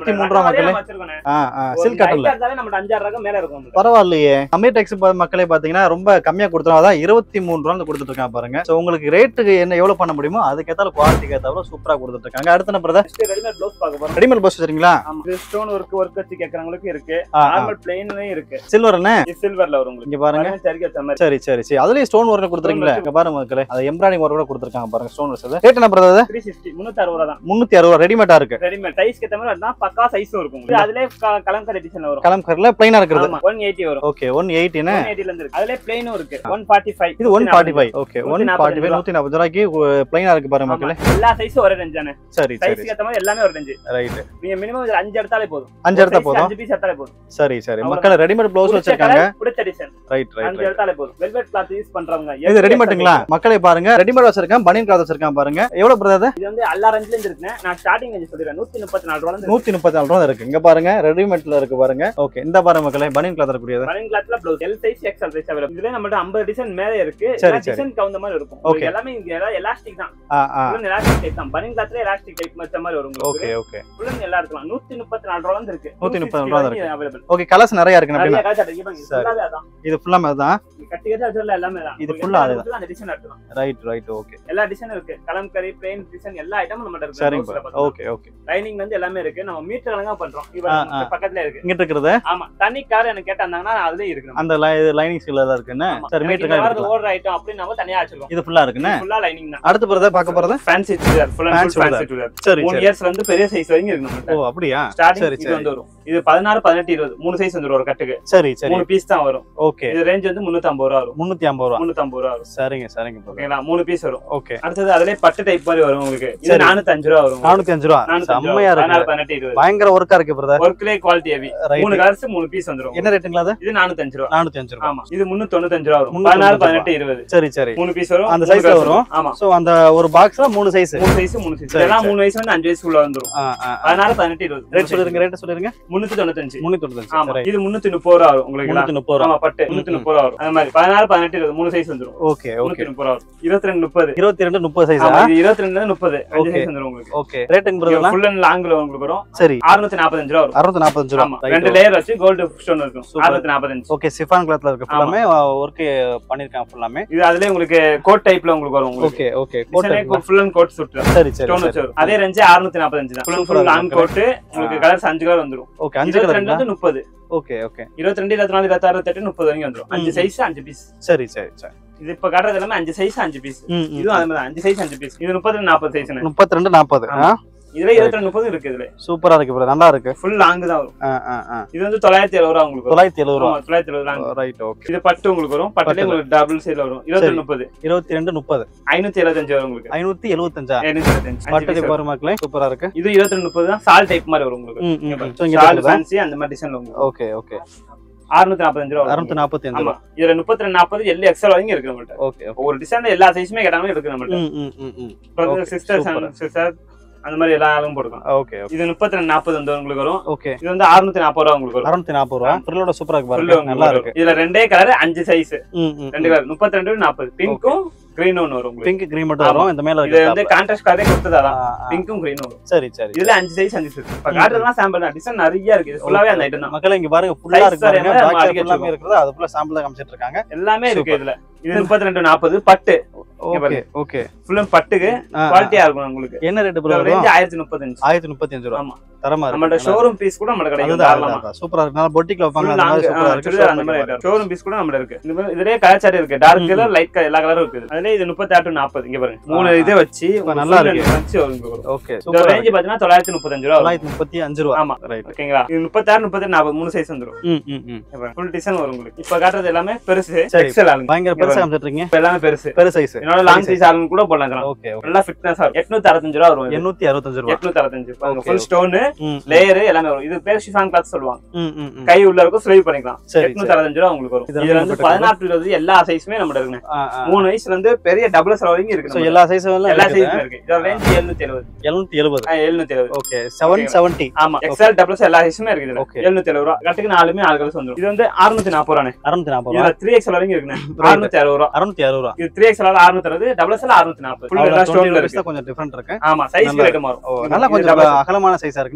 மக்களே நம்ம வச்சிருக்கோண்ணே. ஆ ஆ ஒரு சில்க் காட்டன்ல light ஆ இருந்தாலே நம்மட்ட அஞ்சாறு ரகம் மேல இருக்கும் நம்மள்ட்ட. பரவாயில்லையே அமீர் டெக்ஸ் மக்களே பாத்தீங்கன்னா ரொம்ப கம்மியா கொடுத்துருவோம் அதான் இருபத்தி மூணு ரூபா கொடுத்துட்டு இருக்காங்க பாருங்க சோ உங்களுக்கு ரேட்டுக்கு என்ன எவ்வளவு பண்ண முடியுமோ அதுக்கேத்தால குவாலிட்டிக்கு ஏத்தாலும் சூப்பரா கொடுத்துட்டு இருக்காங்க அடுத்த நம்பர் தான் Next ready-made blouse பார்க்க போறோம். ரெடிமேட் பஸ் வச்சிருக்கீங்களா ஆமா. இது stone work, work வச்சு கேக்குறவங்களுக்கு இருக்கு ஆ, ஆ. நார்மல் பிளெயின்லயும் இருக்கு சில்வர் என்ன இது சில்வர்ல வரும் உங்களுக்கு இங்க பாருங்க பாருங்க, சரிக்கு வச்ச மாதிரி சரி சரி சரி அதுலயும் ஸ்டோன் ஒர்க் கொடுத்துருக்கீங்களா Stone இங்க பாருங்க மக்களே அது எம்ப்ராய்டிங் ஒர்க் கூட கொடுத்துருக்காங்க பாருங்க ஸ்டோன் ஒர்க் ரேட் என்ன பிரதர் த்ரீ சிக்ஸ்டி முன்னூத்தி அறுபது ரூபா தான் முன்னூத்தி அறுபது ரூபா ரெடிமேடா இருக்கு ரெடிமேட் சைஸ்க்கு ஏத்த மாதிரி இருந்தா பக்கா சைஸும் இருக்கும் உங்களுக்கு. அதுலயே க- கலம்கரி டிசைன் வரும் கலம்கர்ல பிளைனா இருக்கிறது ஆமா ஒன் எயிட்டி வரும் ஓகே ஒன் எயிட்டின்னு ஒன் எயிட்டில இருந்து இருக்கு அதுலயே பிளெயினும் இருக்கு ஒன் ஃபார்ட்டி ஃபைவ் இது one forty five okay one நூத்தி ஃபார்ட்டி ஃபைவ் நூத்தி நாற்பது ரூபாய்க்கு பிளைனா இருக்கு பாருங்க மக்களே எல்லா சைஸும் ஒரே ரேஞ்ச் தானே சரி சரி சைஸ்க்கு ஏத்த மாதிரி எல்லாமே ஒரு ரேஞ்ச் ரைட் நீங்க மினிமம் இதுல அஞ்சு எடுத்தாலே போதும் அஞ்சு எடுத்தா Size போதும் அஞ்சு பீஸ் எடுத்தாலே போதும் சரி சரி அவ்வளவுதான். மக்கள் ரெடிமேட் பிளவுஸ் பிடிச்ச வச்சிருக்காங்க colour, பிடிச்ச டிசைன் ரைட் ரைட் அஞ்சு எடுத்தாலே போதும் வெல்வெட் கிளாத் யூஸ் பண்றவங்க இது எப்படி ரெடிமேட்டுங்களா மக்களை பாருங்க ரெடிமேட் வச்சிருக்கேன் பனியன் கிளாத் வச்சிருக்கேன் பாருங்க எவ்வளவு பிரதர் இது வந்து எல்லா ரேஞ்சில இருந்து இருக்குங்க நான் ஸ்டார்டிங் ரேஞ்ச் சொல்லிடுறேன் நூத்தி முப்பத்தி நாலு ரூபாய் இருந்து நூத்தி முப்பத்தி நாலு ரூபா இருக்கு இங்க பாருங்க ரெடிமேட்ல இருக்கு பாருங்க ஓகே இந்த பாருங்க மக்களே பனியன் கிளாத் இருக்கக்கூடியது மலைன் கிளாத்ல blouse L size XL size available இதுல நம்மள்ட்ட 50 டிசைன் மேல இருக்கு சரி, சரி. டிசைன் கவுந்த மாதிரி இருக்கும் Okay. உங்களுக்கு எல்லாமே இங்க எல்லாம் எலாஸ்டிக் தான் ஆ ஆ ஃபுல்லன் எலாஸ்டிக் டைப் தான் பனின் கிளாத்ல எலாஸ்டிக் டைப் மத்த மாதிரி வரும் உங்களுக்கு ஓகே ஓகே ஃபுல்லன் எல்லா இருக்கலாம் 134 ரூபாயில இருந்து இருக்கு 134 ரூபா இருக்கு. அவைலபிள் ஓகே கலர்ஸ் நிறைய இருக்கு நிறைய அப்படின்னா கலர் இருக்கு பாருங்க சரி. ஃபுல்லாவே அதான் இது ஃபுல்லா தான் நீங்க கட்டி கட்டி வச்சதுல எல்லாமே தான் இது உங்களுக்கு full ஆ எந்த அதுதான். அளவுக்கு அந்த டிசைன் எடுக்கலாம் ரைட் ரைட் ஓகே எல்லா டிசைனும் இருக்கு கலம்கரி பிளேன் டிசைன் எல்லா ஐட்டமும் நம்மட்ட இருக்கு சரிங்க ஓகே ஓகே லைனிங் வந்து எல்லாமே இருக்கு நம்ம மீட்டர் கணக்கா பண்றோம் ஆ, இவன் ஆ. பக்கத்துல இருக்கு இங்கிட்ட இருக்கிறது ஆமா தனி கார் எனக்கு கேட்டாங்கன்னா அதுலயே இருக்கு நம்ம. அந்த லைனிங் சீல தான் இருக்குன்னு ஆமா. சரி எனக்கு மீட்டர் இந்த வாரத்து எடுத்துக்கலாம் ஓடுற ஐட்டம் அப்படின்னாவும் தனியா வச்சிருக்கோம் இது ஃபுல்லா இருக்குன்னு ஃபுல்லா லைனிங் தான் அடுத்து பிரதர் பார்க்க போறது fancy churidar full and Fancy full fancy churidar சரி மூணு சரி இயர்ஸ்ல இருந்து பெரிய சைஸ் வரைக்கும் இருக்கு நம்மள்ட்ட ஓ அப்படியா ஸ்டார்டிங் சரி, இது சரி. வந்து வரும் இது பதினாறு பதினெட்டு இருபது மூணு சைஸ் வந்துரும் ஒரு கட்டுக்கு சரி சரி மூணு பீஸ் தான் வரும் ஓகே இது ரேஞ்ச் வந்து முன்னூத்தி ஐம்பது ரூபா வரும் முன்னூத்தி ஐம்பது ரூபா முன்னூத்தி ஐம்பது ரூபா வரும் சரிங்க சரிங்க brother. ஓகேங்களா மூணு பீஸ் வரும் ஓகே அடுத்தது அதுலயே பட்டு டைப் மாதிரி வரும் உங்களுக்கு இது சரி. நானூத்தி அஞ்சு ரூபா வரும் நானூத்தி அஞ்சு ரூபா நானூத்தி அஞ்சு ரூபா செம்மையா பதினாறு இருக்கு பதினெட்டு இருபது பயங்கர ஒர்க்கா இருக்கு பிரதர் ஒர்க்லயே குவாலிட்டி ஹெவி ரைட் மூணு கலர்ஸ் மூணு பீஸ் வந்துரும் என்ன ரேட்டுங்களா அது இது நானூத்தி அஞ்சு ரூபா நானூத்தி அஞ்சு ரூபா ஆமா இது முன்னூத்தி தொண்ணூத்தஞ்சு ரூபா வரும் முன்னூத்தி பதினாறு தொண்ணூத்தஞ்சு பதினெட்டு இருபது சரி சரி மூணு பீஸ் வரும் அந்த மூணு size ல colours வரும். ஆமா சோ அந்த ஒரு பாக்ஸ்ல மூணு சைஸ் மூணு சைஸ் மூணு சைஸ் சரி, இதெல்லாம் சரி. மூணு வயசு வந்து அஞ்சு வயசுக்குள்ள வந்துரும் பதினாறு பதினெட்டு இருபது ரேட் சொல்லிருங்க ரேட் சொல்லிருங்க முன்னூத்தி தொண்ணூத்தஞ்சு முன்னூத்தி தொண்ணூத்தஞ்சு ஆமா சரி இது முன்னூத்தி முப்பது ரூபா வரும் உங்களுக்கு முன்னூத்தி முப்பது ரூபா ஆமா பட்டு முன்னூத்தி முப்பது ரூபா வரும் அந்த மாதிரி பதினாறு பதினெட்டு இருபது மூணு சைஸ் வந்துரும் ஓகே ஓகே முன்னூத்தி முப்பது ரூபா வரும் இருபத்தி ரெண்டு முப்பது இருபத்தி ரெண்டு முப்பது சைஸா ஆமா, இது இருபத்தி ரெண்டுல இருந்து முப்பது அஞ்சு Okay. சைஸ் வந்துரும் உங்களுக்கு ஓகே ரேட்டுங்க பிரதர்லாம் ஃபுல் அண்ட் லாங்ல உங்களுக்கு வரும் சரி அறுநூத்தி நாற்பத்தஞ்சு ரூபா வரும் அறுநூத்தி நாற்பத்தஞ்சு ஆமா ரூபா ரெண்டு லேயர் வச்சு கோல்டு ஸ்டோன் இருக்கும் Super. அறுநூத்தி நாற்பத்தஞ்சு ஓகே சிஃபான் கிளாத்ல இருக்கு ஃபுல்லாமே ஒர்க் பண்ணிருக்காங்க ஃபுல்லாமே இது அதுலயே உங்களுக்கு கோட் டைப்ல உங்களுக்கு வரும் உங்களுக்கு okay okay coat full and coat suit சரி சரி ஸ்டோன் வச்சு வரும் அதே ரேஞ்சு அறுநூத்தி நாற்பத்தஞ்சு தான் ஃபுல் Super ஃபுல் ஆ லாங் இருக்கு. கோட் உங்களுக்கு கலர்ஸ் அஞ்சு கலர் வந்துரும் ஓகே அஞ்சு இருபத்தி கலர் ரெண்டு வந்து முப்பது ஓகே ஓகே இருபத்தி ரெண்டு இருபத்தி நாலு இருபத்தி ஆறு இருபத்தெட்டு முப்பது வரைக்கும் வந்துரும் அஞ்சு ம். சைஸ் அஞ்சு பீஸ் சரி சரி சரி இது இப்ப காட்டுறது எல்லாமே அஞ்சு சைஸ் அஞ்சு பீஸ் ம், ம். இதுவும் அதே மாதிரி அஞ்சு சைஸ் அஞ்சு பீஸ் இது முப்பது நாற்பது சைஸ் முப்பத்தி ரெண்டு நாற்பது ஆமா. இதுல இருபத்தி ரெண்டு முப்பது இருக்கு இதுல சூப்பரா இருக்கு பிரதர் நல்லா இருக்கு ஃபுல் லாங் தான் வரும் ஆ, ஆ, ஆ. இது வந்து தொள்ளாயிரத்தி எழுபது ரூபா உங்களுக்கு வரும் தொள்ளாயிரத்தி எழுபது ரூபா ஆமா, தொள்ளாயிரத்தி எழுபது லாங் ரைட் ஓகே இது பட்டு உங்களுக்கு வரும் பட்டுல பட்டுல. உங்களுக்கு டபுள் சைடுல வரும் இருபத்தி சரி. முப்பது இருபத்தி ரெண்டு முப்பது ஐநூத்தி எழுபத்தஞ்சு வரும் உங்களுக்கு ஐநூத்தி எழுபத்தஞ்சா ஐநூத்தி எழுபத்தஞ்சு அஞ்சு பட்டது piece வரும். பாரு மக்களே சூப்பரா இருக்கு இது இருபத்தி ரெண்டு முப்பது தான் சால் டைப் மாதிரி வரும் உங்களுக்கு ம், ம், ம். So, இங்க சால் இருக்குதா? ஃபேன்சி அந்த மாதிரி டிசைன்ல உங்களுக்கு ஓகே ஓகே அறுநூத்தி நாற்பத்தஞ்சு ரூபா வரும் அறுநூத்தி நாற்பத்தி அஞ்சு ஆமா ரூபா இதுல முப்பத்தி ரெண்டு நாற்பது எல்லு எக்ஸல் வரைக்கும் இருக்கு நம்மள்ட்ட ஓகே ஓகே ஒரு டிசைன்ல எல்லா சைஸுமே கேட்டாலும் இருக்கு நம்மள்ட்ட ம், ம், ம், ம். Okay, sister super. சிஸ்டர் அந்த மாதிரி எல்லா ஆளும் போட்டுக்கலாம் ஓகே ஓகே இது முப்பத்தி ரெண்டு நாற்பது வந்து உங்களுக்கு வரும் ஓகே இது வந்து அறுநூத்தி நாற்பது ரூபா உங்களுக்கு வரும் அறுநூத்தி நாற்பது ரூபா ஃப்ரில்லோட சூப்பரா இருக்கு Full பாருங்க உங்களுக்கு நல்லா வரும். இருக்கு இதுல ரெண்டே கலர் அஞ்சு சைஸ் ம், ம், ரெண்டு கலர் முப்பத்தி ரெண்டு நாற்பது பிங்க்கும் கிரீன் ஒன்று வரும் உங்களுக்கு பிங்க் கிரீன் மட்டும் வரும் இந்த மேல இது இருக்கு வந்து கான்ட்ராஸ்ட் கலரே கொடுத்தது ஆ, அதான் ஆ. பிங்க்கும் கிரீனும் வரும் சரி சரி இதுல அஞ்சு சைஸ் அஞ்சு சைஸ் இப்ப காட்டுறதுலாம் சாம்பிள் தான் டிசைன் நிறைய இருக்கு இது ஃபுல்லாவே அந்த ஐட்டம் தான் மக்களே இங்க பாருங்க ஃபுல்லா Size இருக்கு பாருங்க வேற பேக் மாதிரி சைடு எல்லாமே இருக்குது அது ஃபுல்லா சாம்பிள் தான் காமிச்சிட்டு இருக்காங்க எல்லாமே இருக்கு Super. இதுல இது முப்பத்தி ரெண்டு நாற்பது பட்டு ஓகே ஓகே ஃபுல்லும் பட்டுக்கு குவாலிட்டியா இருக்கும் உங்களுக்கு என்ன ரேட் ப்ரோ ரேஞ்ச் ஆயிரத்தி முப்பத்தஞ்சு ஆயிரத்தி முப்பத்தி அஞ்சு ரூபா ஆமா. தரமா இருக்கு நம்மளோட ஷோரூம் பீஸ் கூட நம்மள கிடைக்கும் அதுதான் தாராளமா அதுதான் சூப்பரா இருக்கு நல்லா பொட்டிக்ல வைப்பாங்க Full அந்த மாதிரி long, சூப்பரா ஆ, இருக்கு சுடிதார் அந்த மாதிரி ஷோரூம் பீஸ் கூட நம்மள இருக்கு இந்த மாதிரி இதுலயே கலர் சார்ட் இருக்கு டார்க் ம், கலர் லைட் கலர் எல்லா கலரும் இருக்குது அதுல இது முப்பத்தி ஆறு நாற்பது இங்க பாருங்க மூணு ஆ, இதே வச்சு இப்ப நல்லா இருக்கு. வச்சு வரும் இங்க வரும். ஓகே இதோட சூப்பரா ரேஞ்ச் பாத்தீங்கன்னா தொள்ளாயிரத்தி முப்பத்தஞ்சு ரூபா வரும். தொள்ளாயிரத்தி முப்பத்தி அஞ்சு ரூபா ஆமா ரைட் ஓகேங்களா இது முப்பத்தாறு முப்பத்தி நாற்பது மூணு சைஸ் வந்துரும் ம் ம் ம் ஃபுல் டிசைன் வரும் உங்களுக்கு இப்ப காட்டுறது எல்லாமே பெருசு சரி. எக்ஸல் ஆளுங்க பயங்கர பெருசா காமிச்சிட்டு இருக்கீங்க இப்ப எல்லாமே பெருசு பெரு சைஸ் என்னோட லாங் சைஸ் ஆளுங்க கூட போடலாம் இதெல்லாம். ஓகே ஓகே நல்லா ஃபிட்னஸ் இருக்கும் எட்நூத்தி அறுபத்தஞ்சு ரூபா வரும் இது. எண்ணூத்தி அறுபத்தஞ்சு ரூபா எட்நூத்தி அறுபத்தஞ்சு Okay, ஃபுல் ஸ்டோனு ம் லேயர் எல்லாமே வரும் இது பேர் ஷிஃபான் கிளாத் சொல்லுவாங்க ம் ம் ம் கை உள்ள இருக்கும் ஸ்லீவ் பண்ணிக்கலாம் சரி, எட்நூத்தி அறுபத்தஞ்சு ரூபா உங்களுக்கு வரும் இது இதுல வந்து ரொம்ப பதினாறு இருபது எல்லா சைஸுமே நம்ம இருக்குங்க ஆ ஆ மூணு வயசுல இருந்து பெரிய டபுள் எக்ஸ் வரைக்கும் இருக்கு சோ நம்மள்ட்ட. எல்லா சைஸும் எல்லா எல்லாம் சைஸுமே இருக்கு இதோட ரேஞ்ச் எழுநூத்தி எழுபது எழுநூத்தி எழுபது எழுநூத்தி எழுபது ஓகே செவன் Okay. செவன்டி ஆமா எக்ஸ்எல் டபுள் எல்லா சைஸுமே இருக்கு இதுல Okay. எழுநூத்தி எழுபது ரூபா கட்டுக்கு நாலுமே ஆறு கலர்ஸ் வந்துரும் இது வந்து அறுநூத்தி நாற்பது ரூபானே அறுநூத்தி நாற்பது ரூபா இதுல த்ரீ எக்ஸ்எல் வரைக்கும் இருக்குண்ணே அறுநூத்தி அறுபது ரூபா அறுநூத்தி அறுபது ரூபா இது த்ரீ எக்ஸ்எல் அறுநூத்தி அறுபது டபுள் எக்ஸ்எல் அறுநூத்தி நாற்பது ஃபுல் எல்லா டுவெண்ட்டி ஸ்டோன்ல ருபீஸ் இருக்கு கொஞ்சம் டிஃபரெண்ட் இருக்கு ஆமா சைஸ் நல்லா ரேட் மாறும் ஓ, இது நல்லா double கொஞ்சம் XL. அகலமான சைஸா இருக்குன்னு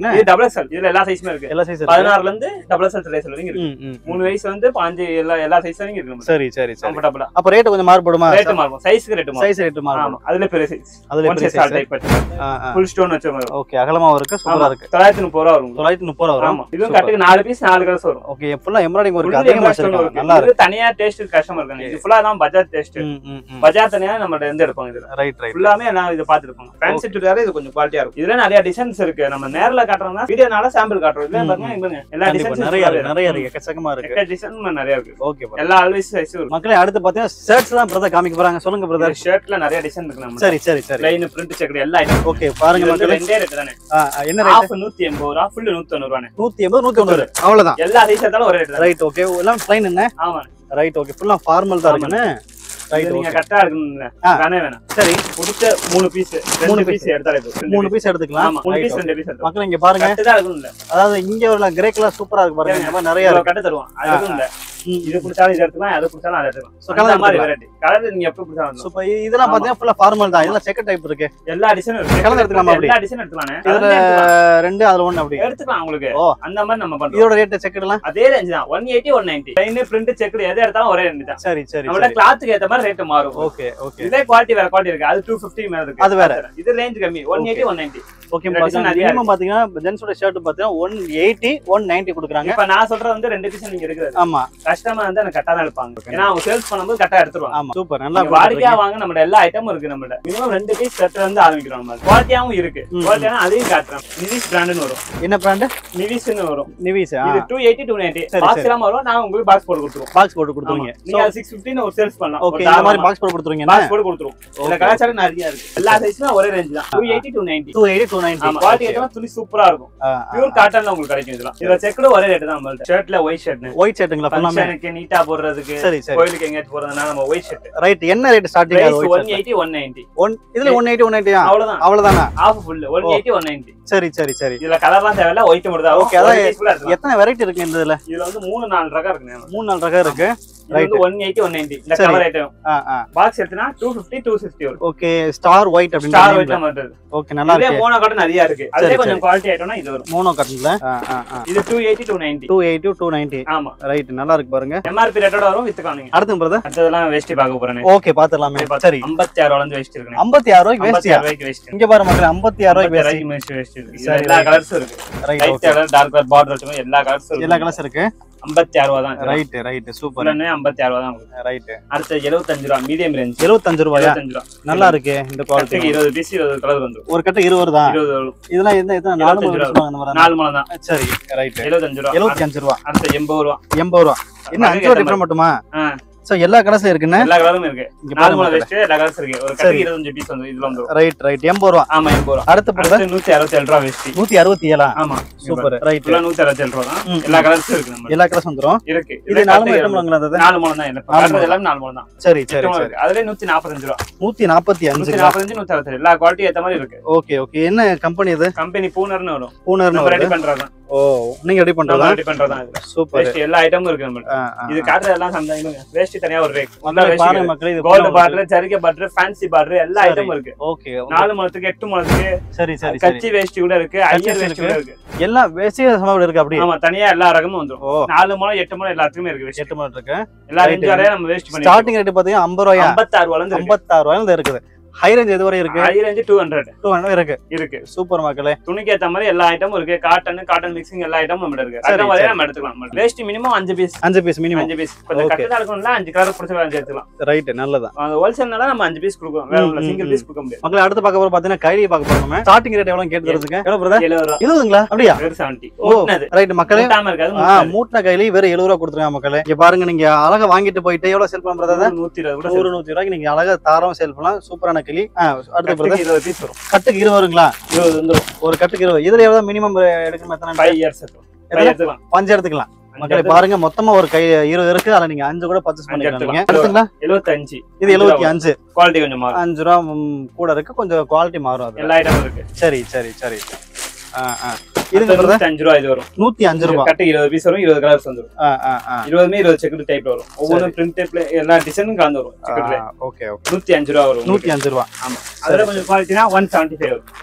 இருக்குண்ணே இது டபுள் எக்ஸ்எல் இதுல எல்லா சைஸுமே இருக்கு எல்லா சைஸ் இருக்கு பதினாறுல இருந்து டபுள் எக்ஸ்எல் சைஸ் வரைக்கும் இருக்கு ம், ம், ம். மூணு வயசு வந்து பாஞ்சு எல்லா எல்லா சைஸ் வரைக்கும் இருக்கு நம்ம சரி சரி சரி கம்ஃபர்டபுளா அப்ப ரேட் கொஞ்சம் மாறுபடுமா ரேட் மாறும் சைஸ்க்கு ரேட் மாறும் சைஸ் ரேட் மாறும் ஆமா அதுல பெரிய சைஸ் அதுல ஒன் பெரிய சைஸ் size. டைப் ஆ, ஆ. ஃபுல் ஸ்டோன் வச்ச மாதிரி ஓகே அகலமாவும் இருக்கு சூப்பரா ஆமா இருக்கு தொள்ளாயிரத்தி முப்பது ரூபா வரும் தொள்ளாயிரத்தி முப்பது ரூபா வரும் ஆமா இதுவும் கட்டுக்கு நாலு பீஸ் நாலு கலர்ஸ் வரும் ஓகே ஃபுல்லா எம்ப்ராய்டிங் ஒர்க் Full அதிகமா embroidered stone வச்சிருக்காங்க work. நல்லா இருக்கு இது தனியா டேஸ்ட் கஸ்டமர் இருக்காங்க இது ஃபுல்லா தான் பஜாஜ் டேஸ்ட் ம், ம், ம். பஜாஜ் தனியா நம்ம இருந்து எடுப்பாங்க இதுல ரைட் ரைட் ஃபுல்லாமே நான் இதை பாத்துருப்பாங்க ஃபேன்சி சுடிதார் இது கொஞ்சம் குவாலிட்டியா இருக்கும் இதுல நிறைய டிசைன்ஸ் இருக்கு நம்ம நேர்ல காட்டுறோம்னா வீடியோனால சாம்பிள் காட்டுறோம் இதுல ம், பாருங்க இங்க பாருங்க எல்லா கண்டிப்பா டிசைன்ஸ் நிறைய இருக்கு நிறைய இருக்கு எக்கச்சக்கமா இருக்கு டிசைன் நிறைய இருக்கு ஓகே எல்லா ஆல்வேஸ் சைஸும் இருக்கு மக்களே அடுத்து பாத்தீங்கன்னா ஷர்ட்ஸ் தான் பிரதர் காமிக்க போறாங்க சொல்லுங்க பிரதர் ஷர்ட்ல நிறைய டிசைன் இருக்கு நம்ம சரி சரி சரி லைன் பிரிண்ட் செக் எல்லா ஐட்டம் ஓகே பாருங்க மக்களே ரெண்டே ரேட் தானே ஆ, ஆ, என்ன ரேட் ஆஃப் நூத்தி எண்பது ரூபா ஃபுல் நூத்தி தொண்ணூறு ரூபானே நூத்தி எண்பது நூத்தி தொண்ணூறு அவ்வளவுதான் எல்லா சைஸ் இருந்தாலும் ஒரே ரேட் தான் ரைட் ஓகே எல்லாம் பிளைன் என்ன ஆமா ரைட் ஓகே ஃபுல்லா ஃபார்மல் தான் ஆமா. இருக்குன்னு இது ரைட் நீங்க ஓகே கரெக்டா இருக்கணும்ல ஆ. வேணே வேணாம் சரி பிடிச்ச மூணு பீஸ் மூணு மூணு piece. பீஸ் எடுத்தாலே போதும். ரெண்டு மூணு piece. பீஸ் எடுத்துக்கலாம் ஆமா மூணு Right, பீஸ் okay. ரெண்டு பீஸ் எடுத்தோம் மக்கள் இங்க பாருங்க கட்டு தான் இருக்கணும்ல அதாவது இங்க உள்ள கிரே கலர் சூப்பரா இருக்கு பாருங்க இந்த மாதிரி நிறைய இவ்வளவு இருக்கு கட்டு தருவோம் அது எதுவும் இல்ல ம். இது பிடிச்சாலும் இது எடுத்துக்கலாம் அது பிடிச்சாலும் அதை So, எடுத்துக்கலாம் colour அந்த மாதிரி எடுத்துக்கலாம். வெரைட்டி கலர் நீங்க எப்ப பிடிச்சாலும் சூப்பர் இதெல்லாம் பாத்தீங்கன்னா ஃபுல்லா ஃபார்மல் தான் இதெல்லாம் செக்கர் டைப் இருக்கு எல்லா டிசைனும் இருக்கு Colour எடுத்துக்கலாமா அப்படி? எல்லா டிசைன் எடுத்துக்கலாம் இதுல கலர் எடுத்துக்கலாம். ரெண்டு அதுல ஒண்ணு அப்படி எடுத்துக்கலாம் உங்களுக்கு ஓ. அந்த மாதிரி நம்ம பண்றோம் இதோட ரேட் செக்கர்லாம் அதே ரேஞ்ச் தான் one eighty one ninety line print check எது எடுத்தாலும் ஒரே ரேஞ்ச் தான் சரி சரி நம்மளோட சரி கிளாத்துக்கு ஏத்த மாதிரி ரேட் மாறும் ஓகே ஓகே இதே குவாலிட்டி வேற குவாலிட்டி இருக்கு அது டூ பிப்டி மேல இருக்கு அது வேற. இது ரேஞ்ச் கம்மி one Okay. Eighty one ninety okay இதுல design நிறைய மினிமம் பாத்தீங்கன்னா ஜென்ஸோட ஷர்ட் பாத்தீங்கன்னா ஒன் எயிட்டி ஒன் நைன்டி கொடுக்குறாங்க இப்ப நான் சொல்றது வந்து ரெண்டு பீஸ் நீங்க எடுக்கிறது ஆமா கஸ்டமர் வந்து எனக்கு கரெக்டா தான் எடுப்பாங்க ஏன்னா அவங்க சேல்ஸ் பண்ணும்போது கரெக்டா எடுத்துருவாங்க ஆமா சூப்பர் நல்லா நீங்க வாடிக்கையா வாங்க நம்ம எல்லா ஐட்டமும் இருக்கு நம்மள்ட்ட மினிமம் ரெண்டு பீஸ் செட் வந்து ஆரம்பிக்கிறோம் நம்ம குவாலிட்டியாவும் இருக்கு ம். குவாலிட்டியான அதையும் காட்டுறோம் நிவிஸ் பிராண்டுன்னு வரும் என்ன பிராண்ட் நிவிஸ்னு வரும் நிவிஸ் இது டூ எயிட்டி டூ நைன்டி சரி, பாக்ஸ் சரி. எல்லாம் வரும் நான் உங்களுக்கு பாக்ஸ் போட்டு கொடுத்துருவோம் பாக்ஸ் போட்டு கொடுத்துருவீங்க நீங்க சிக்ஸ் பிப்டின்னு ஒரு சேல்ஸ் பண்ணலாம் ஓகே இந்த மாதிரி பாக்ஸ் போட்டு கொடுத்துருவீங்க பாக்ஸ் போட்டு கொடுத்துருவோம் இந்த கலாச்சாரம் நிறைய இருக்கு எல்லா சைஸுமே ஒரே ரேஞ்ச் தான் two eighty two ninety two eighty two ஆமா குவாலிட்டி நைன்டி ஐட்டம் துணி சூப்பரா இருக்கும் பியூர் காட்டன்ல உங்களுக்கு கிடைக்கும் இதெல்லாம் இதுல செக்குடு ஒரே ரேட் தான் நம்மள்ட்ட ஷர்ட்ல ஒயிட் ஷர்ட் ஒயிட் ஷர்ட்டுங்களா ஃபுல்லாமே ஃபங்க்ஷனுக்கு நீட்டா போடுறதுக்கு சரி சரி கோயிலுக்கு எங்கேயாச்சும் போறதுனால நம்ம ஒயிட் ஷர்ட் ரைட் என்ன rate starting price white one eighty one ninety one இதுல ஒன் எயிட்டி ஒன் எயிட்டியா அவ்வளவுதான் அவ்வளவுதானா half full one eighty one ninety சரி சரி சரி இதுல கலர்லாம் தேவையில்ல ஒயிட் மட்டும் தான் Okay, அதான் அதான் எத்தனை வெரைட்டி இருக்கு இந்த இதுல இதுல வந்து மூணு நாலு ரகம் இருக்கு மூணு நாலு ரகம் இருக்கு இது வந்து ஒன் எயிட்டி ஒன் நைன்டி இந்த சரி. கலர் ஐட்டம் ஆ ஆ பாக்ஸ் எடுத்தனா டூ பிப்டி டூ சிக்ஸ்டி வரும் ஓகே ஸ்டார் ஒயிட் ஸ்டார் அப்படின்னு ஒயிட்ல மட்டும் இருக்கு. ஓகே நல்லா இதே இருக்கு மோனோ காட்டன் நிறைய இருக்கு அதே சரி, கொஞ்சம் குவாலிட்டி ஐட்டம்னா இது வரும் மோனோ கட்டன்ல இது two eighty two ninety two eighty two ninety ஆமா ரைட் நல்லா இருக்கு பாருங்க எம்ஆர்பி ரேட்டோட வரும் வித்துக்கலாம் நீங்க அடுத்து பிரதர் அடுத்ததெல்லாம் வேஷ்டி பார்க்க போறேன் ஓகே பாத்துடலாமே சரி ஐம்பத்தி ஆறு ரூபாய் வேஸ்ட் இருக்கு ஐம்பத்தி ஆறு ரூபாய்க்கு ஐம்பத்தி வேஸ்டியா ஆறு ரூபாய்க்கு வேஸ்ட் இங்க பாரு மக்கள் ஐம்பத்தி ஆறு ரூபாய்க்கு வேஸ்டி ரூபாய்க்கு வேஸ்ட் இருக்கு இதுல சரி, எல்லா right. கலர்ஸும் இருக்கு right light okay colour dark colour border வச்சுமே எல்லா கலர்ஸும் எல்லா கலர்ஸ் இருக்கு ஐம்பத்தி ஆறு ரூபா தான் ரைட் ரைட் சூப்பர் ஃபுல்லாமே ஐம்பத்தி ஆறு ரூபா தான் உங்களுக்கு. ரைட் அடுத்து எழுபத்தஞ்சு ரூபா மீடியம் ரேஞ்ச் எழுபத்தஞ்சு ரூபாயா எழுபத்தஞ்சு ரூபா நல்லா இருக்கு இந்த குவாலிட்டி கட்டுக்கு இருபது பீஸ் இருபது கலர் வந்துரும் ஒரு கட்டு இருபது தான் இருபது வரும் இதெல்லாம் என்ன எத்தனை நாலு எழுபத்தஞ்சு முறை ரூபா. சொல்லுவாங்க இந்த மாதிரி நாலு மலை தான் சரி ரைட் எழுபத்தஞ்சு ரூபா எழுபத்தி அஞ்சு ரூபா அடுத்து எண்பது ரூபா எண்பது ரூபா என்ன அஞ்சு ரூபா டிஃபரெண்ட் மட்டுமா ஆ. சோ எல்லா கலர்ஸ்ல இருக்குன்னு எல்லா கலரும் இருக்கு இங்க நாலு மலை பாருங்க வெஸ்ட் எல்லா கலர்ஸ் இருக்கு ஒரு சரி. கட்டுக்கு இருபத்தஞ்சு பீஸ் வந்து இதுல வந்துரும் ரைட் ரைட் எண்பது ரூபா ஆமா எண்பது ரூபா அடுத்த பிறகு அடுத்து நூத்தி அறுபத்தி ஏழு ரூபா வெஸ்ட் நூத்தி அறுபத்தி ஏழா ஆமா சூப்பர் ரைட் ஃபுல்லா நூத்தி அறுபத்தி ஏழு ரூபா தான் ம். எல்லா கலர்ஸும் இருக்கு நம்ம எல்லா கலர்ஸ் வந்துரும் இருக்கு இது இதே நாலு கட்டுக்கு ஐட்டம் வாங்கினது நாலு மூலம் தான் இல்லை நாலு காட்டுறது எல்லாமே நாலு மூலம் தான் சரி சரி எட்டு மூலம் சரி இருக்கு அதுல நூத்தி நாற்பத்தஞ்சு ரூபா நூத்தி நாற்பத்தி நூத்தி அஞ்சு நாற்பத்தஞ்சு நூத்தி அறுபத்தி எல்லா குவாலிட்டி ஏத்த மாதிரி இருக்கு ஓகே ஓகே என்ன கம்பெனி இது கம்பெனி பூனர்னு வரும் பூனர்னு நம்ம ரெடி வருது பண்றதுதான் ஓ நீங்க ரெடி நம்ம பண்றதா ரெடி பண்றதுதான் இதுல சூப்பர் வேஷ்டி எல்லா ஐட்டமும் இருக்கு நம்மள்ட்ட இது காட்டுறது எல்லாம் சம்டைம் வேஷ்டி தனியா ஒரு ரேக் பாருங்க மக்களே இது கோல்டு பார்டர் சரிகை பார்டர் ஃபேன்சி பார்டர் எல்லா சரி. ஐட்டமும் இருக்கு ஓகே நாலு முளத்துக்கு எட்டு முளத்துக்கு சரி சரி சரி கச்சி வேஷ்டி கூட இருக்கு ஐயர் கச்சி வேஷ்டி கூட இருக்கு எல்லா வேஸ்டிய சமாவில் இருக்கு அப்படியே ஆமா தனியா எல்லா ரகமும் வந்துரும் ஓ நாலு முளம் எட்டு முளம் எல்லாத்துக்குமே இருக்கு வேஷ்டி எட்டு மணி இருக்கு எல்லா Right. ரேஞ்ச் வரையும் நம்ம வேஸ்ட் பண்ணி ஸ்டார்டிங் ரேட் பாத்தீங்கன்னா ஐம்பது ரூபாயா ஐம்பத்தாறு ரூபால இருந்து இருக்கு ஐம்பத்தாறு ரூபாயில இருக்குது ஹை ரேஞ்ச் எது வரை இருக்கு high range two hundred two hundred இருக்கு இருக்கு சூப்பர் மக்களே துணிக்கு ஏத்த மாதிரி எல்லா ஐட்டமும் இருக்கு காட்டன் காட்டன் மிக்சிங் எல்லா ஐட்டமும் நம்ம இருக்கு சரி, ரகம் வரையும் சரி. நம்ம எடுத்துக்கலாம் வேஷ்டி மினிமம் அஞ்சு பீஸ் அஞ்சு பீஸ் மினிமம் அஞ்சு பீஸ் கொஞ்சம் Okay. கட்டதா இருக்கணும்ல அஞ்சு கலர் பிடிச்ச அஞ்சு எடுத்துக்கலாம் ரைட் நல்லதான் அந்த ஹோல்சேல்னால நம்ம அஞ்சு பீஸ் கொடுக்குறோம் வேற ம், ம், சிங்கிள் ம். பீஸ் கொடுக்க முடியாது மக்களே அடுத்து பார்க்க போற பாத்தீங்கன்னா கைலி பார்க்க போறோம் ஸ்டார்டிங் ரேட் எவ்வளவு கேட்டு தரதுக்கு எவ்வளவு பிரதர் எழுபது ரூபா எழுபதுங்களா அப்படியா வெறும் செவன்டி ஓ. மூட்டினது ரைட் மக்களே மூட்டாம இருக்காது ஆ மூட்டின கைலி வெறும் எழுபது ரூபா கொடுத்துருங்க மக்களே இங்க பாருங்க நீங்க அழகா வாங்கிட்டு போயிட்டு எவ்வளவு சேல் பண்ண பிரதர் நூத்தி இருபது கூட நூறு நூத்தி ரூபாய்க்கு நீங்க அழகா தாராளம் சேல் பண்ணலாம் சூப்பரான கிளி ஆ, அடுத்து கட்டுக்கு பிரதர் இருபது பீஸ் வரும் கட்டுக்கு இருபது வருங்களா இருபது வந்துரும் ஒரு கட்டுக்கு இருபது இதுல எவ்வளவு மினிமம் எடுக்கணும் எத்தனை ஃபைவ் இயர்ஸ் இருக்கும் எத்தனை? Five எடுத்துக்கலாம் பஞ்சு எடுத்துக்கலாம் அஞ்சு மக்களே எடுத்துக்கலாம். பாருங்க மொத்தமா ஒரு கை இருபது இருக்கு அதுல நீங்க அஞ்சு கூட பர்ச்சேஸ் அஞ்சு பண்ணிக்கலாம் எடுத்துக்கலாம். எடுத்துங்களா எழுபத்தஞ்சு இது எழுபத்தி அஞ்சு குவாலிட்டி கொஞ்சம் மாறும் அஞ்சு ரூபா ம், கூட இருக்கு கொஞ்சம் குவாலிட்டி மாறும் அது எல்லா ஐட்டமும் இருக்கு சரி சரி சரி ஆ ஆ இதுக்கு பிரதர் நூத்தி அஞ்சு ரூபா இது வரும் நூத்தி அஞ்சு ரூபா கட்டு இருபது பீஸ் வரும் இருபது கலர்ஸ் வந்துரும் ஆ ஆ ஆ இருபதுமே இருபது செக்குடு டைப்ல வரும் ஒவ்வொரு பிரிண்ட் டைப்ல எல்லா டிசைனும் கலந்து வரும் செக்குடுல ஓகே ஓகே நூத்தி அஞ்சு ரூபா வரும் நூத்தி அஞ்சு ரூபா ஆமா அதுல கொஞ்சம் குவாலிட்டினா ஒன் செவன்டி ஃபைவ் வரும்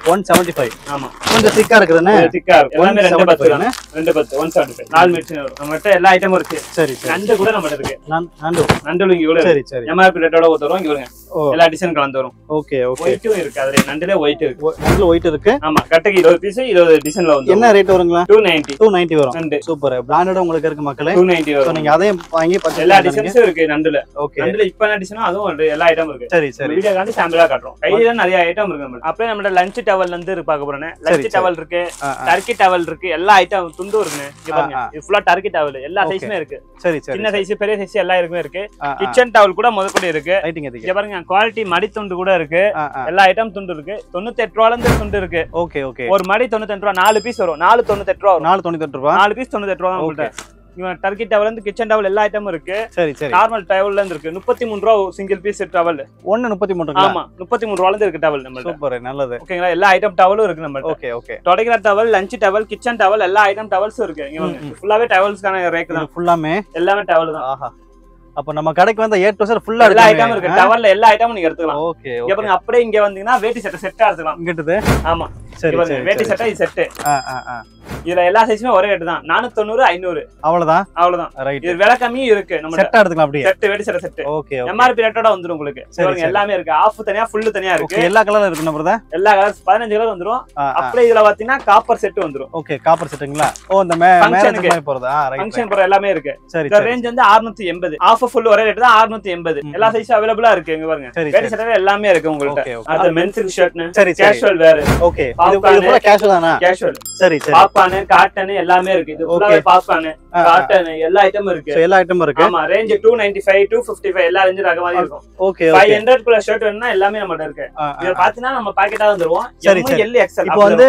ஒன் செவன்டி ஃபைவ் ஆமா கொஞ்சம் திக்கா இருக்குதுன்னு திக்கா இருக்கும் எல்லாமே ரெண்டு பத்து 175 தான் ரெண்டு பத்து ஒன் செவன்டி ஃபைவ் நாலு மிஷின் வரும் நம்மகிட்ட எல்லா ஐட்டமும் இருக்கு சரி சரி நண்டு கூட நம்மகிட்ட இருக்கு நான் நண்டு நண்டு இங்க கூட சரி சரி எம்ஆர்பி ரேட்டோட ஒருத்தர் வரும் இங்க வருங்க ஓ எல்லா டிசைன் கலந்து வரும் ஓகே ஓகே ஒயிட்டும் இருக்கு அதுல நண்டுல ஒயிட் இருக்கு நண்டுல ஒயிட் இருக்கு ஆமா கட்டைக்கு இருபது பீஸ் இருபது டிசைன்ல வந்து என்ன ரேட் வருங்களா டூ நைன்டி டூ நைன்டி வரும் நண்டு சூப்பர் பிராண்டட் உங்களுக்கு இருக்கு மக்களே டூ நைன்டி ஸோ வரும் நீங்க அதையும் வாங்கி purchase எல்லா பண்ணுங்க. டிசைன்ஸும் இருக்கு நண்டுல ஓகே நண்டுல இப்ப என்ன டிசைனோ அதுவும் உண்டு. எல்லா ஐட்டம் இருக்கு சரி சரி வீடியோ காண்டி சாம்பிளா காட்டுறோம் கையில நிறைய ஐட்டம் இருக்கு நம்மளுக்கு அப்படியே நம்மளோட லஞ்ச் டவல் வந்து இருக்கு பார்க்க போறேன் சரி, லஞ்ச் சரி. டவல் இருக்கு ஆ, ஆ. டர்க்கி டவல் இருக்கு எல்லா ஐட்டம் துண்டும் இருக்குங்க இங்க ஆ, பாருங்க ஆ. இது ஃபுல்லா டர்க்கி டவல் எல்லா Okay. சைஸுமே இருக்கு சரி சரி சின்ன சைஸ் பெரிய சைஸ் எல்லா இருக்குமே இருக்கு ஆ, ஆ. கிச்சன் டவல் கூட முதற்கொண்டு இருக்கு ரைட்டிங் இங்க எதுக்கு பாருங்க குவாலிட்டி மடி துண்டு கூட இருக்கு ஆ ஆ எல்லா ஐட்டம் துண்டு இருக்கு தொண்ணூத்தி எட்டு ரூபால இருந்து துண்டு இருக்கு ஓகே ஓகே ஒரு மடி தொண்ணூத்தி ரூபா நாலு பீஸ் வரும் நாலு தொண்ணூத்தி ரூபா வரும் நாலு தொண்ணூத்தி ரூபா நாலு பீஸ் தொண்ணூத்தி ரூபா தான் உங்கள்ட்ட இவன் டர்க்கி டவல் இருந்து கிச்சன் டவல் எல்லா ஐட்டமும் இருக்கு சரி சரி நார்மல் டவல்ல இருந்து இருக்கு முப்பத்தி மூணு ரூபா சிங்கிள் பீஸ் டவல் ஒன்னு முப்பத்தி மூணு ஆமா முப்பத்தி மூணு ரூபால இருந்து இருக்கு டவல் நம்மள்ட்ட சூப்பர் நல்லது ஓகேங்களா எல்லா ஐட்டம் டவலும் இருக்கு நம்மள்ட்ட ஓகே ஓகே தொடக்கிற towel lunch towel kitchen towel எல்லா ஐட்டம் டவல்ஸும் இருக்கு இங்க ம், ம். ஃபுல்லாவே டவல்ஸ்க்கான ரேக் தான் ஃபுல்லாமே எல்லாமே டவல் தான் ஆஹா அப்ப நம்ம கடைக்கு வந்த ஏ டு சார் ஃபுல்லா எல்லா ஐட்டம் இருக்கு டவல்ல எல்லா ஐட்டமும் நீங்க எடுத்துக்கலாம் ஓகே இங்க ஓகே பாருங்க அப்படியே இங்க வந்தீங்கன்னா வேட்டி சட்டை செட்டா எடுத்துக்கலாம் இங்கிட்டது ஆமா சரி இங்க பாருங்க, சரி வேட்டி சரி. சட்டை இது செட்டு ஆ ஆ ஆ இதுல எல்லா சைஸுமே ஒரே ரேட்டு தான் நானூத்தி தொண்ணூறு ஐநூறு அவ்வளவுதான் அவ்வளவுதான் ரைட் இது விலை கம்மியும் இருக்கு நம்ம செட்டா எடுத்துக்கலாம் அப்படியே செட்டு வேட்டி சட்டை செட்டு ஓகே ஓகே எம்ஆர்பி ரேட்டோட வந்துரும் உங்களுக்கு சரி, பாருங்க, சரி. எல்லாமே இருக்கு ஆஃப் தனியா ஃபுல்லு தனியா இருக்கு ஓகே எல்லா கலர்ல இருக்கு நம்ம எல்லா கலர்ஸ் பதினஞ்சு கலர் வந்துரும் ஆ ஆ அப்படியே இதுல பாத்தீங்கன்னா காப்பர் செட் வந்துரும் ஓகே காப்பர் செட்டுங்களா ஓ இந்த மே Function மேரேஜ் க்கு. மாதிரி போறது ஆ ரைட் ஃபங்க்ஷன் போற எல்லாமே இருக்கு சரி இந்த சரி ரேஞ்ச் வந்து 680 எண்பது ஆஃப் ஃபுல் ஒரே ரேட் தான் 680 எண்பது ம். எல்லா சைஸும் அவைலபிளா இருக்கு இங்க பாருங்க சரி வேட்டி சரி சட்டை எல்லாமே இருக்கு உங்கள்ட்ட ஓகே ஓகே அடுத்து மென்ஸுக்கு ஷர்ட்னு சரி சரி கேஷுவல் வேர் ஓகே இது Popcorn. இது ஃபுல்லா கேஷுவல் தானா கேஷுவல் சரி சரி பாப்கார்ன் காட்டன் எல்லாமே இருக்கு இது ஃபுல்லாவே பாப்கார்ன் ஆ, ஆ. காட்டன் எல்லா ஐட்டமும் இருக்கு So, எல்லா ஐட்டமும் இருக்கு ஆமா range two ninety five two fifty five எல்லா ரேஞ்சும் ரக மாதிரி இருக்கும் ஓகே ஃபைவ் ஓகே ஹண்ட்ரட் குள்ள ஷர்ட் வேணும்னா எல்லாமே நம்மகிட்ட இருக்கு இத பாத்தீங்கன்னா நம்ம பாக்கெட்டா வந்துருவோம் சரி, எம் சரி. எல் எக்ஸ்எல் இப்போ வந்து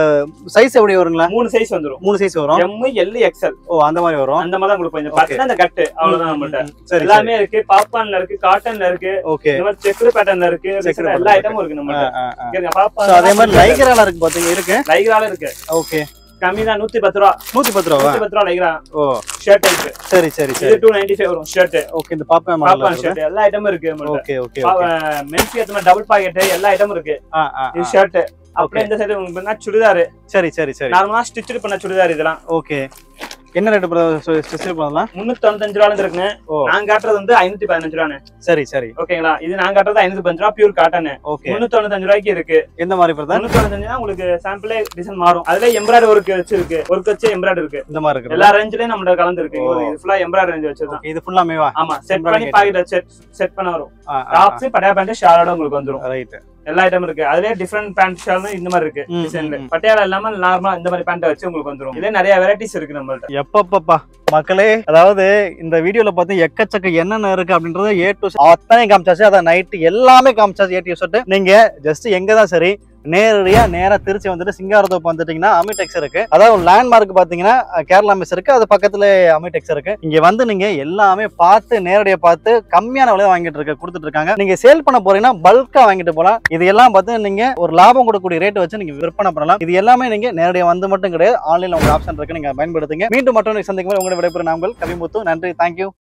சைஸ் எப்படி வருங்களா மூணு சைஸ் வந்துரும் மூணு சைஸ் வரும் எம் எல் எக்ஸ்எல் ஓ அந்த மாதிரி வரும் அந்த மாதிரி தான் கொடுப்போம் இந்த Okay. பாத்தீங்கன்னா இந்த கட்டு அவ்வளவுதான் நம்மள்ட்ட ம், ம், சரி சரி எல்லாமே இருக்கு பாப்கார்ன்ல இருக்கு காட்டன்ல இருக்கு ஓகே இந்த மாதிரி செக்குடு பேட்டர்ன்ல இருக்கு Checker ரிசர்வ் pattern எல்லா இருக்கு. ஐட்டமும் இருக்கு ஆ, நம்மள்ட்ட ஆ, ஆ. இங்க So, பாப்பா அதே மாதிரி லைக்ரால இருக்கு பாத்தீங்க இருக்கு லைக்ரால இருக்கு ஓகே கம்மி தான் நூத்தி பத்து ரூபா நூத்தி பத்து ரூபா நூத்தி பத்து ரூபா லைக்ரா ஓ ஷர்ட் இருக்கு சரி சரி இது சரி டூ நைன்டி ஃபைவ் வரும் ஷர்ட் ஓகே இந்த பாப்கார்ன் மாடல் பாப்கார்ன் ஷர்ட் எல்லா ஐட்டமும் இருக்கு நம்மள்ட்ட ஓகே ஓகே ஓகே மென்ஸ்க்கு ஏத்த மாதிரி டபுள் பாக்கெட் எல்லா ஐட்டமும் இருக்கு ஆ ஆ இது ஆ. Shirt Okay. அப்புறம் இந்த சைடு உங்களுக்கு பார்த்தா சுடிதார் சரி சரி சரி நார்மலா ஸ்டிச் பண்ண சுடிதார் இதெல்லாம் ஓகே என்ன ரேட் ஸ்பெசிஃபை பண்ணலாம் முன்னூத்தி தொண்ணூத்தஞ்சு ரூபால இருக்குங்க ஓ நான் காட்டுறது வந்து ஐநூத்தி பதினஞ்சு ரூபான்னு சரி சரி ஓகேங்களா இது நான் காட்டுறது ஐநூத்தி பதினஞ்சு ரூபா பியூர் காட்டன் ஓகே முன்னூத்தி தொண்ணூத்தஞ்சு ரூபாய்க்கு இருக்கு எந்த மாதிரி பிரதர் முன்னூத்தி தொண்ணூத்தஞ்சுனா உங்களுக்கு சாம்பிளே டிசைன் மாறும் அதுல எம்ப்ராய்டரி ஒர்க் வச்சு இருக்கு ஒர்க் வச்சு எம்ப்ராய்டரி இருக்கு இந்த மாதிரி இருக்கு எல்லா ரேஞ்சிலயும் நம்ம கலந்து இருக்கு ஓ. இது ஃபுல்லா எம்ப்ராய்டரி ரேஞ்ச் வச்சிருக்கோம் இது ஃபுல்லாமே வா ஆமா செட் Embroidery பண்ணி பாக்கெட் செட் செட் பண்ண வரும் ஆ டாப்ஸ் பட்டியா பேண்ட் ஷாலோட உங்களுக்கு வந்துரும் ரைட் எல்லா ஐட்டம் இருக்கு அதுலயே டிஃப்ரெண்ட் பேண்ட் ஷால் இந்த மாதிரி இருக்கு ம், டிசைன்ல ம், ம். பட்டியாலா இல்லாம நார்மலா இந்த மாதிரி பேண்ட் வச்சு உங்களுக்கு வந்துரும் இதுல நிறைய வெரைட்டிஸ் இருக்கு நம்மள்ட்ட எப்பப்பப்பா மக்களே அதாவது இந்த வீடியோல பார்த்து எக்கச்சக்க என்னென்ன இருக்கு அப்படின்றத ஏ டு அத்தனை காமிச்சாச்சு அதான் நைட்டு எல்லாமே காமிச்சாச்சு ஏ டு செட் நீங்க ஜஸ்ட் எங்க தான் சரி நேரடியா நேரா திருச்சி வந்துட்டு சிங்காரத்தோப்பு வந்துட்டீங்கன்னா அமிடெக்ஸ் இருக்கு அதாவது லேண்ட்மார்க் பாத்தீங்கன்னா அஹ், கேரளா மிஸ் இருக்கு அது பக்கத்துல அமிடெக்ஸ் இருக்கு இங்க வந்து நீங்க எல்லாமே பார்த்து நேரடியா பார்த்து கம்மியான விலையை வாங்கிட்டு இருக்க கொடுத்துட்டு இருக்காங்க நீங்க சேல் பண்ண போறீங்கன்னா பல்கா வாங்கிட்டு போலாம் இது எல்லாம் பார்த்து நீங்க ஒரு லாபம் கொடுக்கக்கூடிய ரேட் வச்சு நீங்க விற்பனை பண்ணலாம் இது எல்லாமே நீங்க நேரடியா வந்து மட்டும் கிடையாது ஆன்லைன்ல உங்க ஆப்ஷன் இருக்கு நீங்க பயன்படுத்துங்க மீண்டும் மற்றொரு சந்திக்கும் வரை உங்களை விடைபெறும் நாங்கள் கவிமுத்து நன்றி தேங்க்யூ